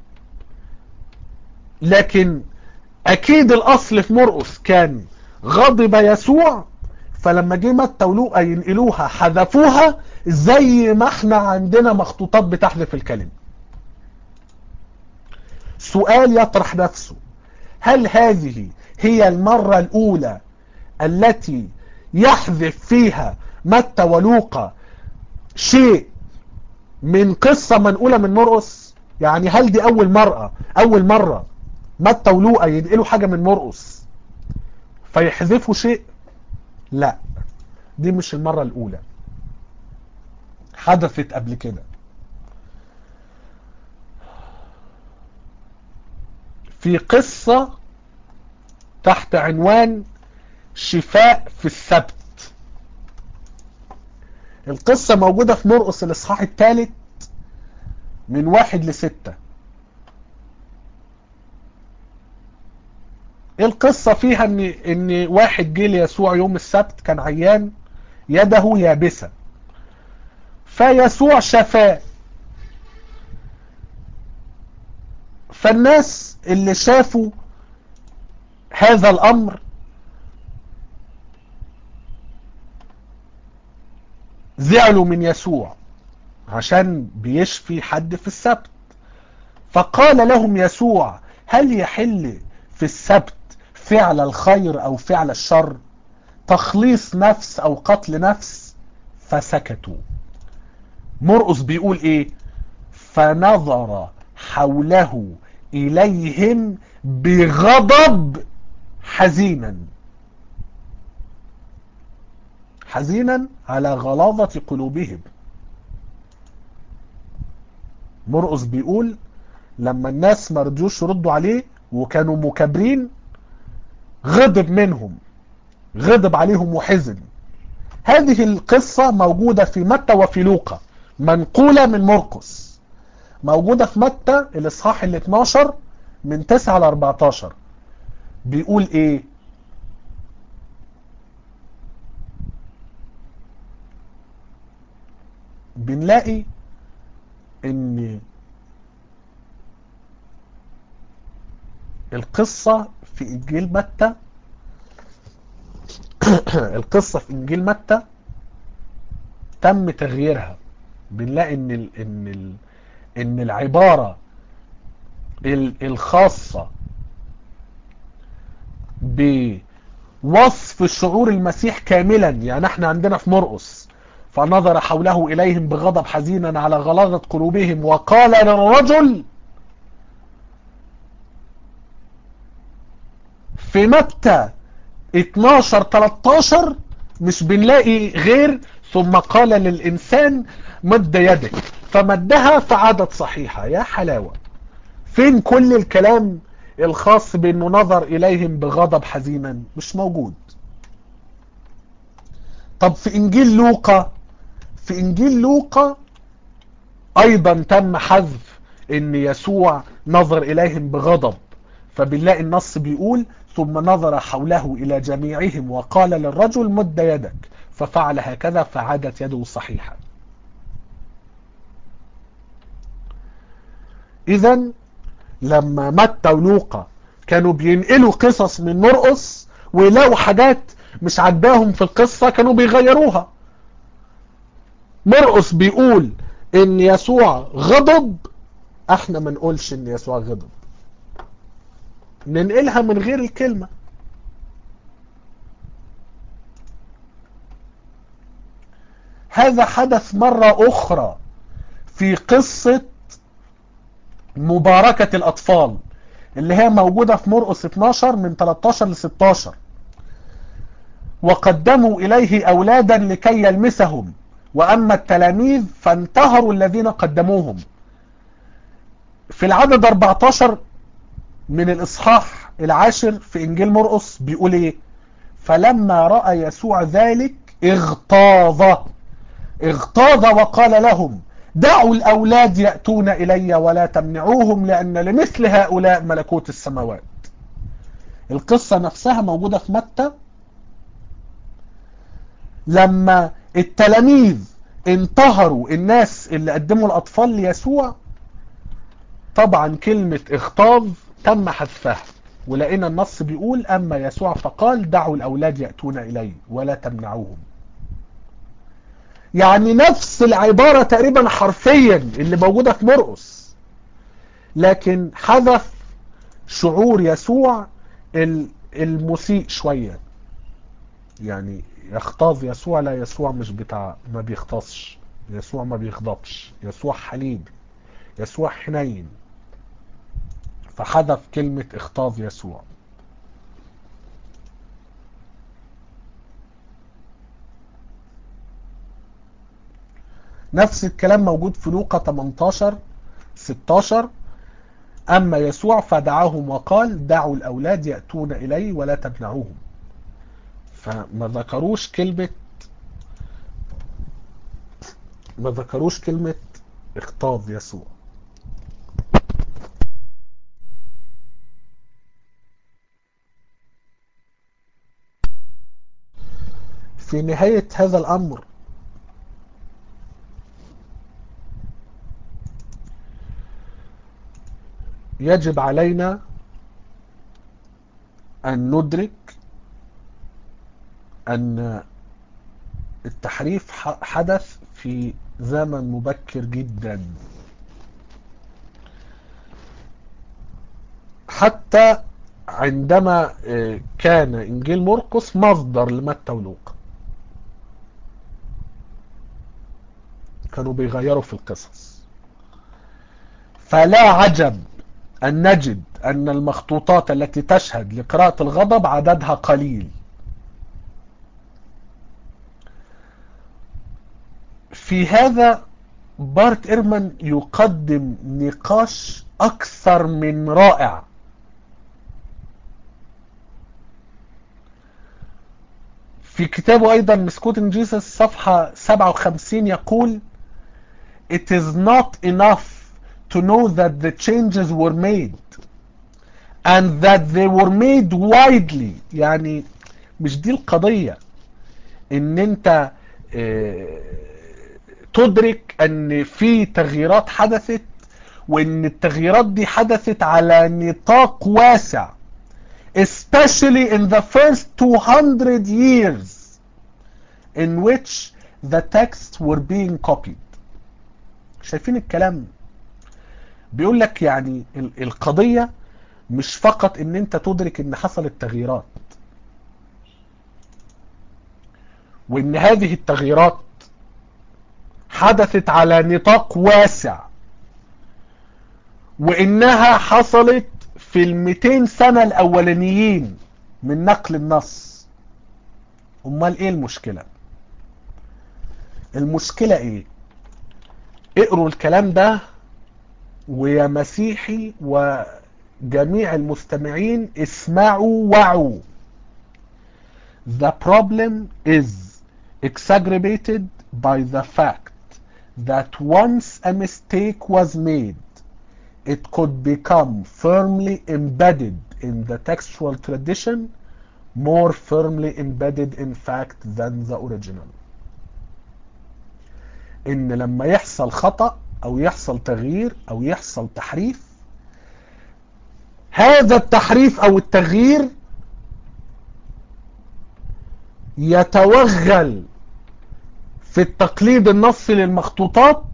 لكن اكيد الاصل في مرقس كان غضب يسوع فلما جه متى ولوقا ينقلوها حذفوها زي ما احنا عندنا مخطوطات بتحذف الكلمة سؤال يطرح نفسه هل هذه هي المرة الاولى التي يحذف فيها متى ولوقا شيء من قصة منقولة من مرقس يعني هل دي اول مرة اول مرة متى ولوقا ينقلوا حاجة من مرقس فيحذفوا شيء لا دي مش المرة الاولى حدثت قبل كده في قصة تحت عنوان شفاء في السبت القصة موجودة في مرقس الإصحاح الثالث من واحد لستة القصة فيها ان ان واحد جه ليسوع يوم السبت كان عيان يده يابسة فيسوع شفاه فالناس اللي شافوا هذا الامر زعلوا من يسوع عشان بيشفي حد في السبت فقال لهم يسوع هل يحل في السبت فعل الخير او فعل الشر تخليص نفس او قتل نفس فسكتوا مرقس بيقول ايه فنظر حوله اليهم بغضب حزينا حزينا على غلاظة قلوبهم مرقس بيقول لما الناس ما رضيوش يردوا عليه وكانوا مكابرين غضب منهم غضب عليهم وحزن هذه القصة موجودة في متى وفي لوقا منقولة من مرقس موجودة في متى الإصحاح ال 12 من 9 ل 14 بيقول إيه بنلاقي ان القصة في انجيل متى القصة في انجيل متى تم تغييرها بنلاقي ان ال ان ال ان العبارة الخاصة بوصف شعور المسيح كاملا يعني احنا عندنا في مرقس فنظر حوله إليهم بغضب حزينا على غلاظة قلوبهم وقال للرجل في متى 12 13 مش بنلاقي غير ثم قال للإنسان مد يدك فمدها فعادت صحيحة يا حلاوة فين كل الكلام الخاص بأنه نظر إليهم بغضب حزينا مش موجود طب في إنجيل لوقا في إنجيل لوقا أيضا تم حذف إن يسوع نظر إليهم بغضب فبنلاقي النص بيقول ثم نظر حوله إلى جميعهم وقال للرجل مد يدك ففعل هكذا فعادت يده صحيحة إذا لما متى ولوقا كانوا بينقلوا قصص من مرقس ويلاقوا حاجات مش عجباهم في القصة كانوا بيغيروها مرقس بيقول ان يسوع غضب احنا ما نقولش ان يسوع غضب ننقلها من غير الكلمة هذا حدث مرة اخرى في قصة مباركة الاطفال اللي هي موجودة في مرقس 12 من 13 ل 16 وقدموا اليه اولادا لكي يلمسهم واما التلاميذ فانتهروا الذين قدموهم في العدد 14 من الاصحاح العاشر في انجيل مرقس بيقول ايه فلما راى يسوع ذلك اغتاظ اغتاظ وقال لهم دعوا الاولاد ياتون الي ولا تمنعوهم لان لمثل هؤلاء ملكوت السماوات القصه نفسها موجوده في متى لما التلاميذ انتهروا الناس اللي قدموا الاطفال ليسوع طبعا كلمة اغتاظ تم حذفها ولقينا النص بيقول اما يسوع فقال دعوا الاولاد يأتون الي ولا تمنعوهم يعني نفس العبارة تقريبا حرفيا اللي موجودة في مرقس لكن حذف شعور يسوع المسيء شوية يعني يختاظ يسوع لا يسوع مش بتاع ما بيختصش يسوع ما بيغضبش يسوع حليم يسوع حنين فحذف كلمة اختاظ يسوع نفس الكلام موجود في لوقا 18 16 أما يسوع فدعاهم وقال دعوا الأولاد يأتون إلي ولا تمنعوهم فما ذكروش كلمة ما ذكروش كلمة اغتاظ يسوع في نهاية هذا الأمر يجب علينا أن ندرك أن التحريف حدث في زمن مبكر جدا حتى عندما كان إنجيل مرقس مصدر لمتى ولوقا كانوا بيغيروا في القصص فلا عجب أن نجد أن المخطوطات التي تشهد لقراءة الغضب عددها قليل في هذا بارت إيرمان يقدم نقاش أكثر من رائع في كتابه أيضا مسكوتن جيسس صفحة 57 يقول It is not enough to know that the changes were made and that they were made widely يعني مش دي القضية ان انت اه تدرك ان في تغييرات حدثت وان التغييرات دي حدثت على نطاق واسع especially in the first 200 years in which the texts were being copied شايفين الكلام بيقول لك يعني القضية مش فقط ان انت تدرك ان حصلت تغييرات وان هذه التغييرات حدثت على نطاق واسع وانها حصلت في المئتين سنة الاولانيين من نقل النص امال ايه المشكلة المشكلة ايه اقروا الكلام ده ويا مسيحي وجميع المستمعين اسمعوا وعوا The problem is exacerbated by the fact that once a mistake was made it could become firmly embedded in the textual tradition more firmly embedded in fact than the original ان لما يحصل خطأ او يحصل تغيير او يحصل تحريف هذا التحريف او التغيير يتوغل في التقليد النصي للمخطوطات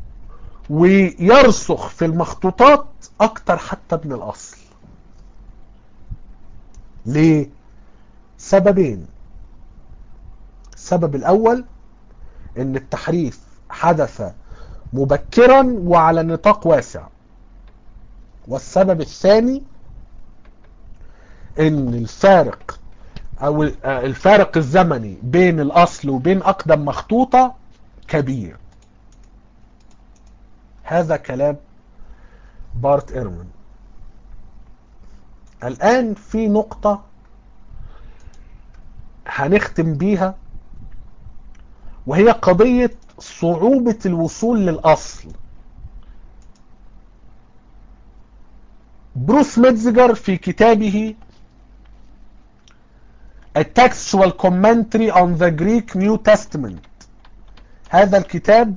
ويرسخ في المخطوطات اكتر حتى من الاصل ليه سببين السبب الاول ان التحريف حدث مبكرا وعلى نطاق واسع والسبب الثاني ان الفارق او الفارق الزمني بين الاصل وبين اقدم مخطوطة كبير هذا كلام بارت ايرمان الان في نقطة هنختم بيها وهي قضية صعوبة الوصول للأصل بروس ميتزجر في كتابه A Textual Commentary on the Greek New Testament هذا الكتاب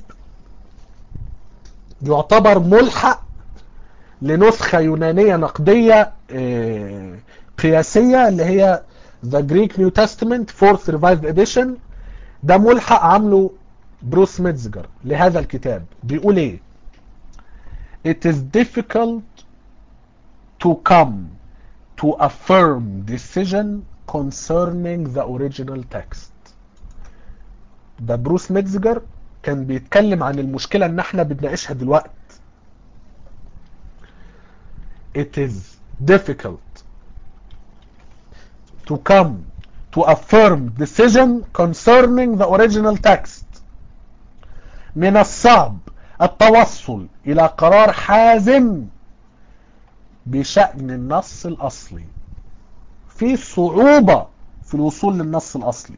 يعتبر ملحق لنسخة يونانية نقدية قياسية اللي هي The Greek New Testament Fourth Revised Edition ده ملحق عامله بروس ميتزجر لهذا الكتاب بيقول ايه It is difficult to come to a firm decision concerning the original text ده بروس ميتزجر كان بيتكلم عن المشكلة ان احنا بنناقشها دلوقت It is difficult to come to a firm decision concerning the original text من الصعب التوصل إلى قرار حازم بشأن النص الأصلي في صعوبة في الوصول للنص الأصلي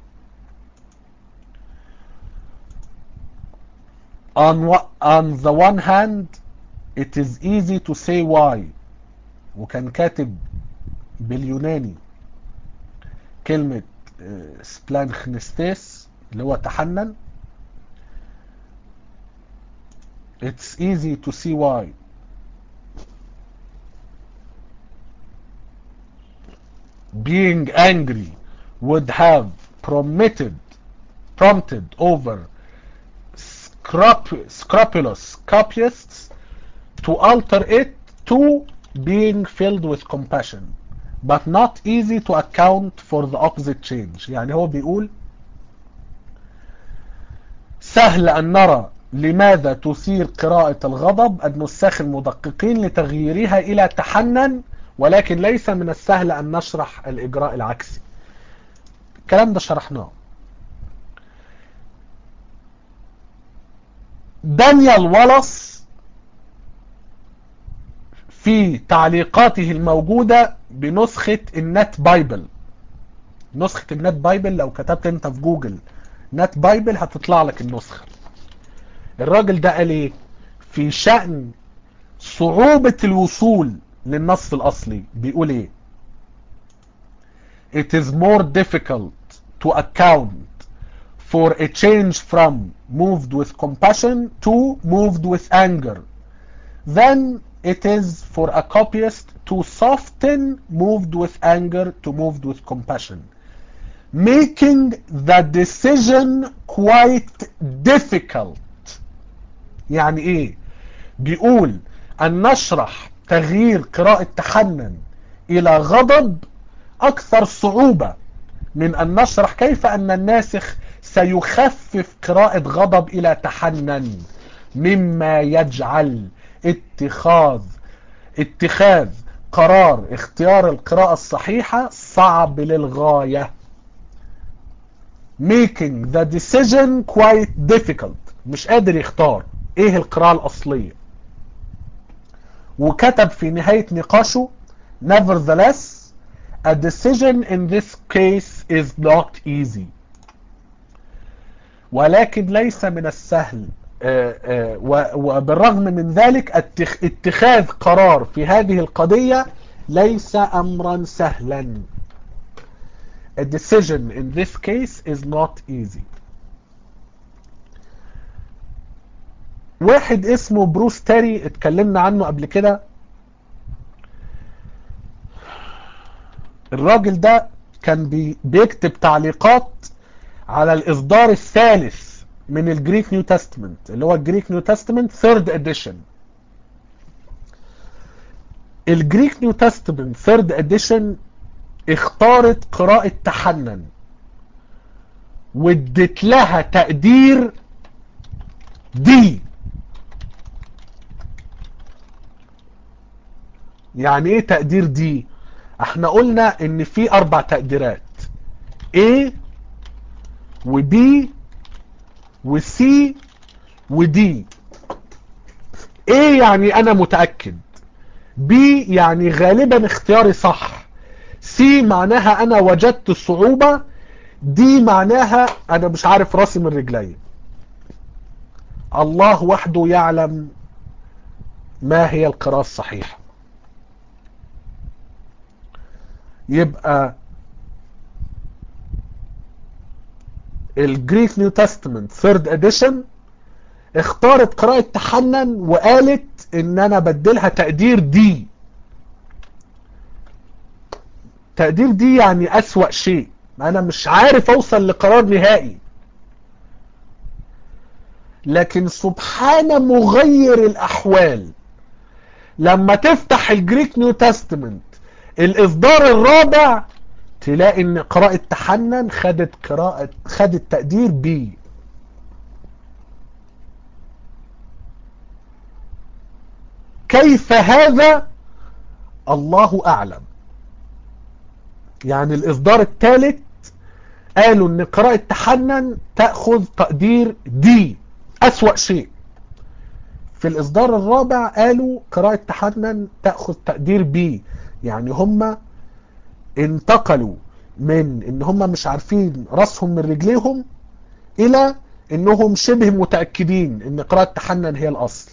on, on the one hand it is easy to say why وكان كاتب باليوناني كلمة سبلانخنستيس اللي هو تحنن it's easy to see why being angry would have prompted prompted over scrup- scrupulous copyists to alter it to being filled with compassion but not easy to account for the opposite change يعني هو بيقول سهل أن نرى لماذا تثير قراءة الغضب النساخ المدققين لتغييرها إلى تحنن ولكن ليس من السهل أن نشرح الإجراء العكسي الكلام ده شرحناه دانيال والاس في تعليقاته الموجودة بنسخة النت بايبل نسخة النت بايبل لو كتبت انت في جوجل نت بايبل هتطلع لك النسخة الراجل ده قال ايه في شأن صعوبة الوصول للنص الأصلي بيقول ايه It is more difficult to account for a change from moved with compassion to moved with anger than it is for a copyist to soften moved with anger to moved with compassion making the decision quite difficult يعني ايه بيقول ان نشرح تغيير قراءة تحنن الى غضب اكثر صعوبة من ان نشرح كيف ان الناسخ سيخفف قراءة غضب الى تحنن مما يجعل اتخاذ اتخاذ قرار اختيار القراءة الصحيحة صعب للغاية making the decision quite difficult مش قادر يختار ايه القراءة الاصلية وكتب في نهاية نقاشه nevertheless a decision in this case is not easy ولكن ليس من السهل وبالرغم من ذلك اتخاذ قرار في هذه القضية ليس امرا سهلا a decision in this case is not easy واحد اسمه بروس تاري اتكلمنا عنه قبل كده الراجل ده كان بي بيكتب تعليقات على الاصدار الثالث من الجريك نيو تestament اللي هو الجريك نيو تestament ثيرد اديشن الجريك نيو تestament ثيرد اديشن اختارت قراءة تحنن وادت لها تقدير دي يعني ايه تقدير دي احنا قلنا ان في اربع تقديرات A و B و C و D A يعني انا متأكد B يعني غالبا اختياري صح C معناها انا وجدت الصعوبة D معناها انا مش عارف راسي من رجلي الله وحده يعلم ما هي القراءة الصحيحة يبقى الجريك نيو تestament ثيرد اديشن اختارت قراءة تحنن وقالت ان انا بدلها تقدير دي تقدير دي يعني اسوأ شيء انا مش عارف اوصل لقرار نهائي لكن سبحان مغير الاحوال لما تفتح الجريك نيو تestament الاصدار الرابع تلاقي ان قراءة تحنن خدت قراءة خدت تقدير بي كيف هذا الله اعلم يعني الاصدار الثالث قالوا ان قراءة تحنن تأخذ تقدير دي أسوأ شيء في الإصدار الرابع قالوا قراءة تحنن تأخذ تقدير بي يعني هم انتقلوا من ان هم مش عارفين راسهم من رجليهم الى انهم شبه متأكدين ان قراءة تحنن هي الاصل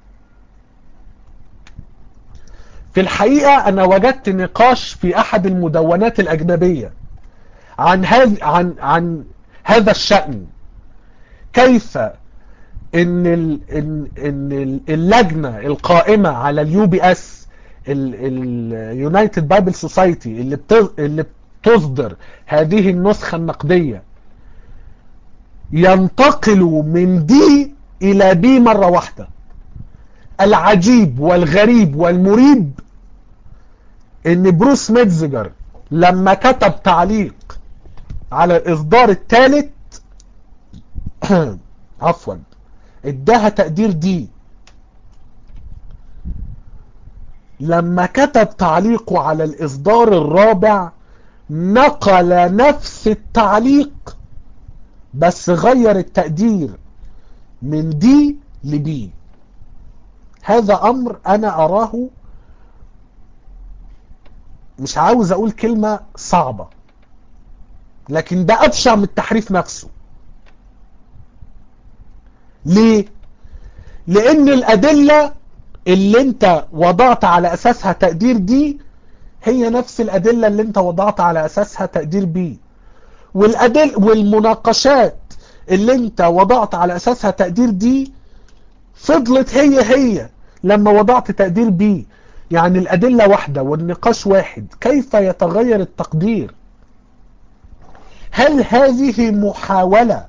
في الحقيقة انا وجدت نقاش في احد المدونات الاجنبية عن هذا عن عن هذا الشأن كيف ان ال ان ان اللجنه القائمه على اليو بي اس اليونايتد بايبل سوسايتي اللي اللي تصدر هذه النسخه النقديه ينتقلوا من دي الى بي مره واحده العجيب والغريب والمريب ان بروس ميتزجر لما كتب تعليق على الاصدار الثالث عفوا اداها تقدير دي لما كتب تعليقه على الاصدار الرابع نقل نفس التعليق بس غير التقدير من دي لبي هذا امر انا اراه مش عاوز اقول كلمة صعبة لكن ده ابشع من التحريف نفسه ليه لان الادلة اللي انت وضعت على اساسها تقدير دي هي نفس الادلة اللي انت وضعت على اساسها تقدير بي والأدل والمناقشات اللي انت وضعت على اساسها تقدير دي فضلت هي هي لما وضعت تقدير بي يعني الادلة واحدة والنقاش واحد كيف يتغير التقدير هل هذه محاولة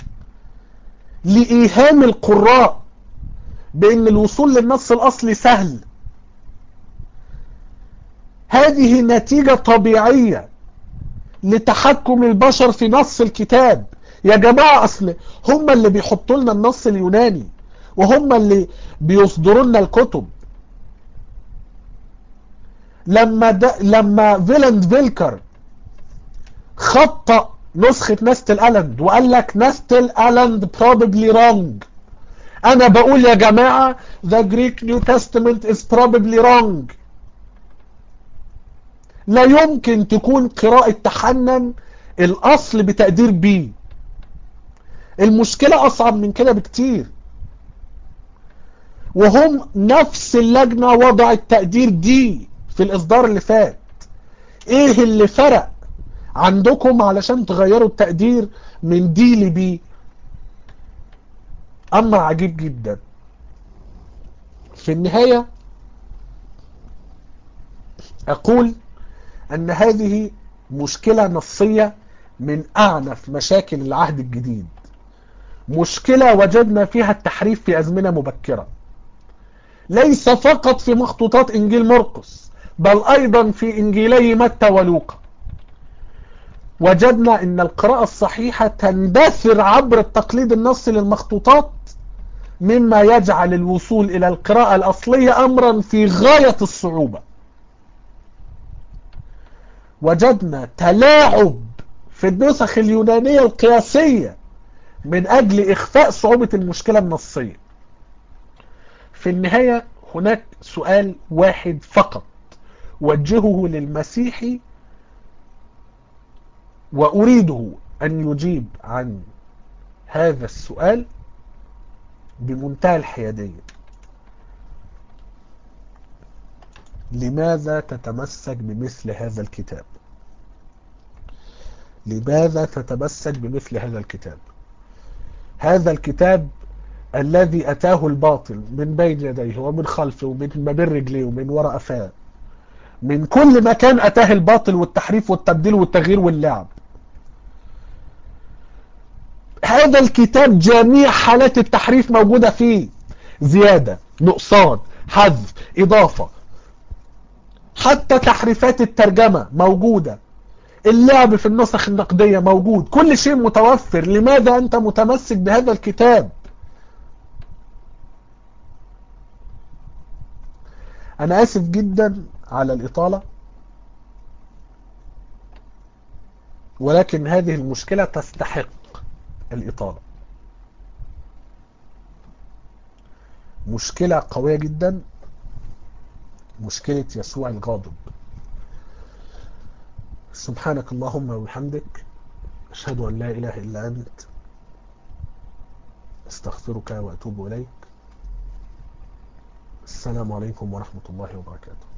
لإيهام القراء بأن الوصول للنص الأصلي سهل هذه نتيجة طبيعية لتحكم البشر في نص الكتاب يا جماعة أصل هم اللي بيحطوا لنا النص اليوناني وهم اللي بيصدروا لنا الكتب لما د... لما فيلاند فيلكر خطأ نسخة نستل ألند وقال لك نستل ألند probably wrong أنا بقول يا جماعة the Greek New Testament is probably wrong لا يمكن تكون قراءة تحنن الأصل بتقدير بي المشكلة أصعب من كده بكتير وهم نفس اللجنة وضع التقدير دي في الإصدار اللي فات إيه اللي فرق عندكم علشان تغيروا التقدير من دي لبي أمر عجيب جدا في النهاية أقول أن هذه مشكلة نصية من أعنف مشاكل العهد الجديد مشكلة وجدنا فيها التحريف في أزمنة مبكرة ليس فقط في مخطوطات إنجيل مرقس بل أيضا في إنجيلي متى ولوقا وجدنا أن القراءة الصحيحة تندثر عبر التقليد النصي للمخطوطات مما يجعل الوصول إلى القراءة الأصلية أمرا في غاية الصعوبة وجدنا تلاعب في النسخ اليونانية القياسية من أجل إخفاء صعوبة المشكلة النصية في النهاية هناك سؤال واحد فقط وجهه للمسيحي وأريده أن يجيب عن هذا السؤال بمنتهى الحيادية لماذا تتمسك بمثل هذا الكتاب لماذا تتمسك بمثل هذا الكتاب هذا الكتاب الذي أتاه الباطل من بين يديه ومن خلفه ومن ما بين رجليه ومن وراء أفاه من كل مكان أتاه الباطل والتحريف والتبديل والتغيير واللعب هذا الكتاب جميع حالات التحريف موجودة فيه زيادة نقصان حذف إضافة حتى تحريفات الترجمة موجودة اللعب في النسخ النقدية موجود كل شيء متوفر لماذا أنت متمسك بهذا الكتاب أنا آسف جدا على الإطالة ولكن هذه المشكلة تستحق الإطالة مشكلة قوية جدا مشكلة يسوع الغاضب سبحانك اللهم وبحمدك أشهد أن لا إله إلا أنت استغفرك وأتوب إليك السلام عليكم ورحمة الله وبركاته